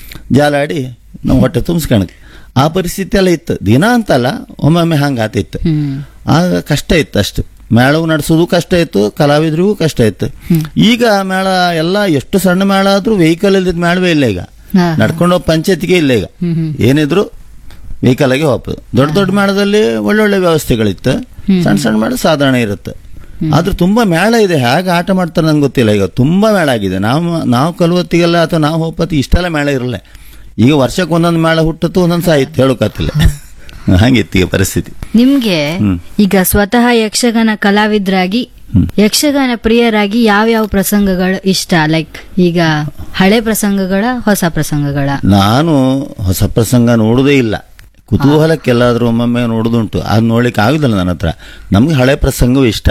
ಜಾಲಾಡಿ ನಾವು ಹೊಟ್ಟೆ ತುಂಬಿಸ್ಕೊಳಕ್ ಆ ಪರಿಸ್ಥಿತಿ ಎಲ್ಲ ಇತ್ತು ದಿನ ಅಂತಲ್ಲ ಒಮ್ಮೊಮ್ಮೆ ಹಂಗೆ ಆತಿತ್ತು
ಹ್ಮ್
ಆಗ ಕಷ್ಟ ಇತ್ತು ಅಷ್ಟು ಮೇಳವು ನಡೆಸೋದು ಕಷ್ಟ ಇತ್ತು ಕಲಾವಿದರಿಗೂ ಕಷ್ಟ ಇತ್ತು ಈಗ ಮೇಳ ಎಲ್ಲ ಎಷ್ಟು ಸಣ್ಣ ಮೇಳ ಆದ್ರೂ ವೆಹಿಕಲ್ ಇಲ್ಲದ ಮೇಳವೇ ಇಲ್ಲ ಈಗ
ಹಾ.
ನಡ್ಕೊಂಡು ಹೋಗ್ ಪಂಚಾಯತಿಗೆ ಇಲ್ಲ ಈಗ
ಹ್ಮ್ ಹ್ಮ್
ಏನಿದ್ರು ವೆಹಿಕಲ್ ಆಗಿ ಹೋಗ್ಬೋದು ದೊಡ್ಡ ದೊಡ್ಡ ಮೇಳದಲ್ಲಿ ಒಳ್ಳೊಳ್ಳೆ ವ್ಯವಸ್ಥೆಗಳಿತ್ತು ಸಣ್ಣ ಸಣ್ಣ ಮೇಳ ಸಾಧಾರಣ ಇರುತ್ತೆ ಆದ್ರೆ ತುಂಬಾ ಮೇಳ ಇದೆ ಹೇಗೆ ಆಟ ಮಾಡ್ತಾರೆ ನಂಗೆ ಗೊತ್ತಿಲ್ಲ ಈಗ ತುಂಬಾ ಮೇಳ ಆಗಿದೆ ನಾವು ನಾವು ಕಲುವತ್ತಿಗೆಲ್ಲ ಅಥವಾ ನಾವು ಹೋಗ್ಪತ್ತಿ ಇಷ್ಟೆಲ್ಲ ಮೇಳ ಇರಲ್ಲ ಈಗ ವರ್ಷಕ್ಕೆ ಒಂದೊಂದು ಮೇಳ ಹುಟ್ಟತ್ತು ಒಂದೊಂದು ಸಾಹಿತ್ಯ ಹೇಳೋಕತ್ತಿಲ್ಲ ಹಂಗಿತ್ತು ಈಗ ಪರಿಸ್ಥಿತಿ
ನಿಮ್ಗೆ
ಹ್ಮ್.
ಈಗ ಸ್ವತಃ ಯಕ್ಷಗಾನ ಕಲಾವಿದರಾಗಿ ಯಕ್ಷಗಾನ ಪ್ರಿಯರಾಗಿ ಯಾವ್ಯಾವ ಪ್ರಸಂಗಗಳು ಇಷ್ಟ ಲೈಕ್ ಈಗ ಹಳೆ ಪ್ರಸಂಗಗಳ ಹೊಸ ಪ್ರಸಂಗಗಳ
ನಾನು ಹೊಸ ಪ್ರಸಂಗ ನೋಡುವುದೇ ಇಲ್ಲ ಕುತೂಹಲಕ್ಕೆಲ್ಲಾದ್ರೂ ಒಮ್ಮೊಮ್ಮೆ ನೋಡುದುಂಟು ಅದು ನೋಡ್ಲಿಕ್ಕೆ ಆಗುದಿಲ್ಲ ನನ್ನ ಹತ್ರ ನಮ್ಗೆ ಹಳೆ ಪ್ರಸಂಗವೂ ಇಷ್ಟ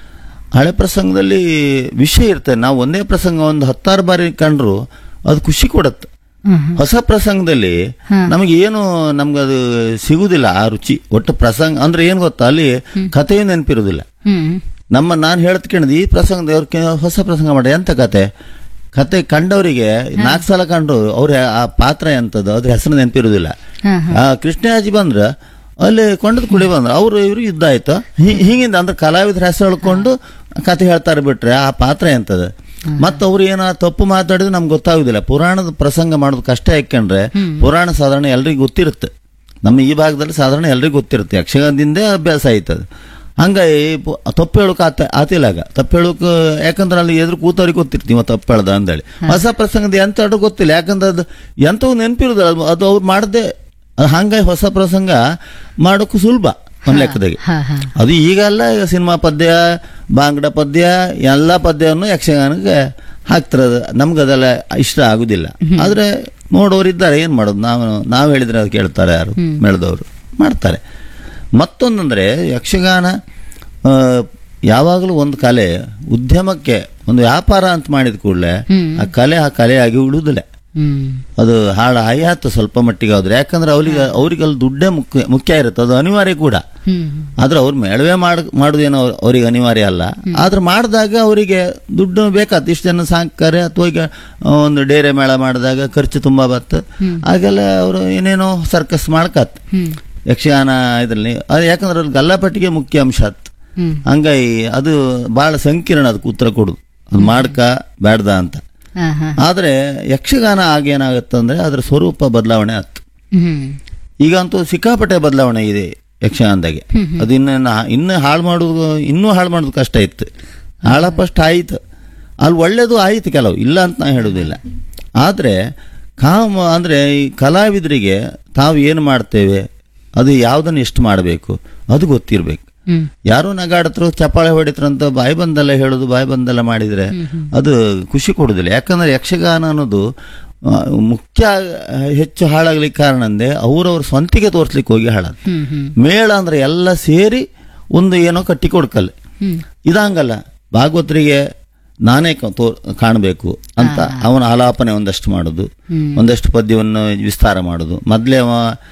ಹಳೆ ಪ್ರಸಂಗದಲ್ಲಿ ವಿಷಯ ಇರ್ತದೆ ನಾವು ಒಂದೇ ಪ್ರಸಂಗ ಒಂದು ಹತ್ತಾರು ಬಾರಿ ಕಂಡ್ರು ಅದು ಖುಷಿ ಕೊಡತ್ತೆ
ಹ್ಮ್ ಹ್ಮ್.
ಹೊಸ ಪ್ರಸಂಗದಲ್ಲಿ ನಮಗೆ ಏನು ನಮ್ಗೆ ಅದು ಸಿಗುದಿಲ್ಲ ಆ ರುಚಿ ಒಟ್ಟು ಪ್ರಸಂಗ ಅಂದ್ರೆ ಏನ್ ಗೊತ್ತಾ ಅಲ್ಲಿ ಕಥೆಯೂ ನೆನಪಿರುವುದಿಲ್ಲ
ಹ್ಮ್
ನಮ್ಮ ನಾನು ಹೇಳ್ತ್ಕೊಂಡ್ ಈ ಪ್ರಸಂಗದ ಅವ್ರ ಕೆ- ಹೊಸ ಪ್ರಸಂಗ ಮಾಡಿ ಎಂತ ಕತೆ ಕತೆ ಕಂಡವರಿಗೆ ನಾಲ್ಕು ಸಲ ಕಂಡ್ರು ಅವ್ರ ಆ ಪಾತ್ರ ಎಂತದ್ದು ಅದ್ರ ಹೆಸರು ನೆನಪಿರುವುದಿಲ್ಲ
ಹಾ,
ಆ ಕೃಷ್ಣಾಜಿ ಬಂದ್ರ ಅಲ್ಲಿ ಕೊಂಡದ ಕುಡಿ ಬಂದ್ರ ಅವ್ರು ಇವ್ರು ಯುದ್ಧ ಆಯ್ತು ಹಿ- ಹಿಂಗಿಂದ ಅಂದ್ರೆ ಕಲಾವಿದ್ರ ಹೆಸರು ಹೇಳ್ಕೊಂಡು ಕತೆ ಹೇಳ್ತಾರೆ ಬಿಟ್ರೆ ಆ ಪಾತ್ರ ಎಂತದ ಮತ್ತ ಅವ್ರು ಏನ ತಪ್ಪು ಮಾತಾಡಿದ್ರೆ ನಮ್ಗೆ ಗೊತ್ತಾಗುದಿಲ್ಲ ಪುರಾಣದ ಪ್ರಸಂಗ ಮಾಡೋದು ಕಷ್ಟ ಯಾಕಂದ್ರೆ ಪುರಾಣ ಸಾಧಾರಣ ಎಲ್ರಿಗೂ ಗೊತ್ತಿರುತ್ತೆ ನಮ್ಮ ಈ ಭಾಗದಲ್ಲಿ ಸಾಧಾರಣ ಎಲ್ರಿಗೂ ಗೊತ್ತಿರುತ್ತೆ ಯಕ್ಷಗಾನದಿಂದೇ ಅಭ್ಯಾಸ ಆಯ್ತದ ಹಂಗಾಗಿ ಪು- ತಪ್ಪು ಹೇಳೋಕೆ ಆತ ಆತಿಲ್ಲ ಆಗ ತಪ್ಪು ಹೇಳೋಕೆ ಯಾಕಂದ್ರೆ ಅಲ್ಲಿ ಎದುರು ಕೂತವ್ರಿಗೆ ಗೊತ್ತಿರ್ತೀವಿ ತಪ್ಪು ಹೇಳ್ದ ಅಂದೇಳಿ ಹೊಸ ಪ್ರಸಂಗದ ಎಂತ ಆಡೋ ಗೊತ್ತಿಲ್ಲ ಯಾಕಂದ್ರೆ ಅದು ಎಂತವು ನೆನಪಿರುದಿಲ್ಲ ಅದು- ಅದು ಅವ್ರು ಮಾಡದೆ ಹಂಗಾಗಿ ಹೊಸ ಪ್ರಸಂಗ ಮಾಡೋಕ್ಕೂ ಸುಲಭ ಒಂದ್ ಲೆಕ್ಕದಾಗೆ
ಹಾ ಹಾ
ಅದು ಈಗ ಅಲ್ಲ ಈಗ ಸಿನಿಮಾ ಪದ್ಯ ಬಾಂಗ್ಡ ಪದ್ಯ ಎಲ್ಲ ಪದ್ಯವನ್ನು ಯಕ್ಷಗಾನಕ್ಕೆ ಹಾಕ್ತಾರೆ ಅದು. ನಮ್ಗೆ ಅದೆಲ್ಲ ಇಷ್ಟ ಆಗುದಿಲ್ಲ ಆದ್ರೆ ನೋಡೋರಿದ್ದಾರೆ ಏನ್ ಮಾಡೋದು ನಾವು ನಾವು ಹೇಳಿದ್ರೆ ಅದು ಕೇಳ್ತಾರೆ ಯಾರು ಮೇಳದವರು ಮಾಡ್ತಾರೆ ಮತ್ತೊಂದಂದ್ರೆ ಯಕ್ಷಗಾನ ಆ, ಯಾವಾಗಲೂ ಒಂದು ಕಲೆ ಉದ್ಯಮಕ್ಕೆ ಒಂದು ವ್ಯಾಪಾರ ಅಂತ ಮಾಡಿದ ಕೂಡಲೇ ಆ ಕಲೆ ಆ ಕಲೆಯಾಗಿ ಉಳಿದುದಿಲ್ಲ
ಹ್ಮ್
ಅದು ಹಾಳು ಆಯಾತು ಸ್ವಲ್ಪ ಮಟ್ಟಿಗೆ ಆದ್ರೆ ಯಾಕಂದ್ರೆ ಅವ್ರಿಗೆ ಅವ್ರಿಗೆ ಅಲ್ಲಿ ದುಡ್ಡೇ ಮುಖ್ಯ ಮುಖ್ಯ ಇರುತ್ತೆ ಅದು ಅನಿವಾರ್ಯ ಕೂಡ
ಹ್ಮ್
ಆದ್ರೆ ಅವ್ರು ಮೇಳವೆ ಮಾಡ್ ಮಾಡುದೇನೋ ಅವ್ರ್- ಅವ್ರಿಗೆ ಅನಿವಾರ್ಯ ಅಲ್ಲ ಆದ್ರೆ ಮಾಡಿದಾಗ ಅವರಿಗೆ ದುಡ್ಡು ಬೇಕಾತ್ ಇಷ್ಟು ಜನ ಸಾಕ್ತಾರೆ ಅಥವಾ ಈಗ ಒಂದು ಡೇರೆ ಮೇಳ ಮಾಡಿದಾಗ ಖರ್ಚು ತುಂಬಾ ಬತ್ತು ಆಗೆಲ್ಲ ಅವರು ಏನೇನೋ ಸರ್ಕಸ್ ಮಾಡ್ಕತ್
ಹ್ಮ್
ಯಕ್ಷಗಾನ ಇದರಲ್ಲಿ ಅದು ಯಾಕಂದ್ರೆ ಅಲ್ಲಿ ಗಲ್ಲಾಪಟ್ಟಿಗೆ ಮುಖ್ಯ ಅಂಶ ಆತ್
ಹ್ಮ್
ಹಂಗಾಗಿ ಅದು ಬಹಳ ಸಂಕೀರ್ಣ ಅದಕ್ಕೆ ಉತ್ತರ ಕೊಡುದು ಅದು ಮಾಡ್ಕ ಬ್ಯಾಡ್ದ ಅಂತ
ಹಾ ಹಾ
ಆದ್ರೆ ಯಕ್ಷಗಾನ ಆಗೇನಾಗತ್ತಂದ್ರೆ ಅದ್ರ ಸ್ವರೂಪ ಬದಲಾವಣೆ ಆಯ್ತು
ಹ್ಮ್
ಈಗ ಅಂತೂ ಸಿಕ್ಕಾಪಟ್ಟೆ ಬದಲಾವಣೆ ಇದೆ ಯಕ್ಷಗಾನದಾಗೆ ಅದು ಇನ್ನ ಇನ್ನು ಹಾಳು ಮಾಡುದು ಇನ್ನೂ ಹಾಳು ಮಾಡೋದು ಕಷ್ಟ ಇತ್ತು ಹಾಳ ಫಸ್ಟ್ ಆಯ್ತು ಅಲ್ಲಿ ಒಳ್ಳೇದು ಆಯ್ತು ಕೆಲವು ಇಲ್ಲ ಅಂತ ನಾ ಹೇಳುದಿಲ್ಲ ಆದ್ರೆ ಕಾಮ ಅಂದ್ರೆ ಈ ಕಲಾವಿದರಿಗೆ ತಾವು ಏನು ಮಾಡ್ತೇವೆ ಅದು ಯಾವ್ದನ್ನ ಎಷ್ಟು ಮಾಡಬೇಕು ಅದು ಗೊತ್ತಿರ್ಬೇಕು
ಹ್ಮ್
ಯಾರೋ ನಗಾಡತ್ರು ಚಪ್ಪಾಳೆ ಹೊಡಿತ್ರು ಅಂತ ಬಾಯಿ ಬಂದಲ್ಲ ಹೇಳೋದು ಬಾಯಿ ಬಂದಲ್ಲ ಮಾಡಿದ್ರೆ ಅದು ಖುಷಿ ಕೊಡುದಿಲ್ಲ ಯಾಕಂದ್ರೆ ಯಕ್ಷಗಾನ ಅನ್ನೋದು ಆ, ಮುಖ್ಯ ಆ, ಹೆಚ್ಚು ಹಾಳಾಗ್ಲಿಕ್ಕೆ ಕಾರಣ ಅಂದ್ರೆ ಅವ್ರವ್ರ ಸ್ವಂತಿಗೆ ತೋರ್ಸ್ಲಿಕ್ಕೆ ಹೋಗಿ ಹಾಳಾದ
ಹ್ಮ್ ಹ್ಮ್
ಮೇಳ ಅಂದ್ರೆ ಎಲ್ಲ ಸೇರಿ ಒಂದು ಏನೋ ಕಟ್ಟಿ ಕೊಡ್ಕಲ್ಲ
ಹ್ಮ್
ಇದಂಗಲ್ಲ ಭಾಗವತರಿಗೆ ನಾನೇ ಕ- ತೋ ಕಾಣಬೇಕು ಅಂತ ಅವನ ಆಲಾಪನೆ ಒಂದಷ್ಟು ಮಾಡುದು ಒಂದಷ್ಟು ಪದ್ಯವನ್ನು ವಿಸ್ತಾರ ಮಾಡುದು ಮೊದ್ಲೇ ಅವ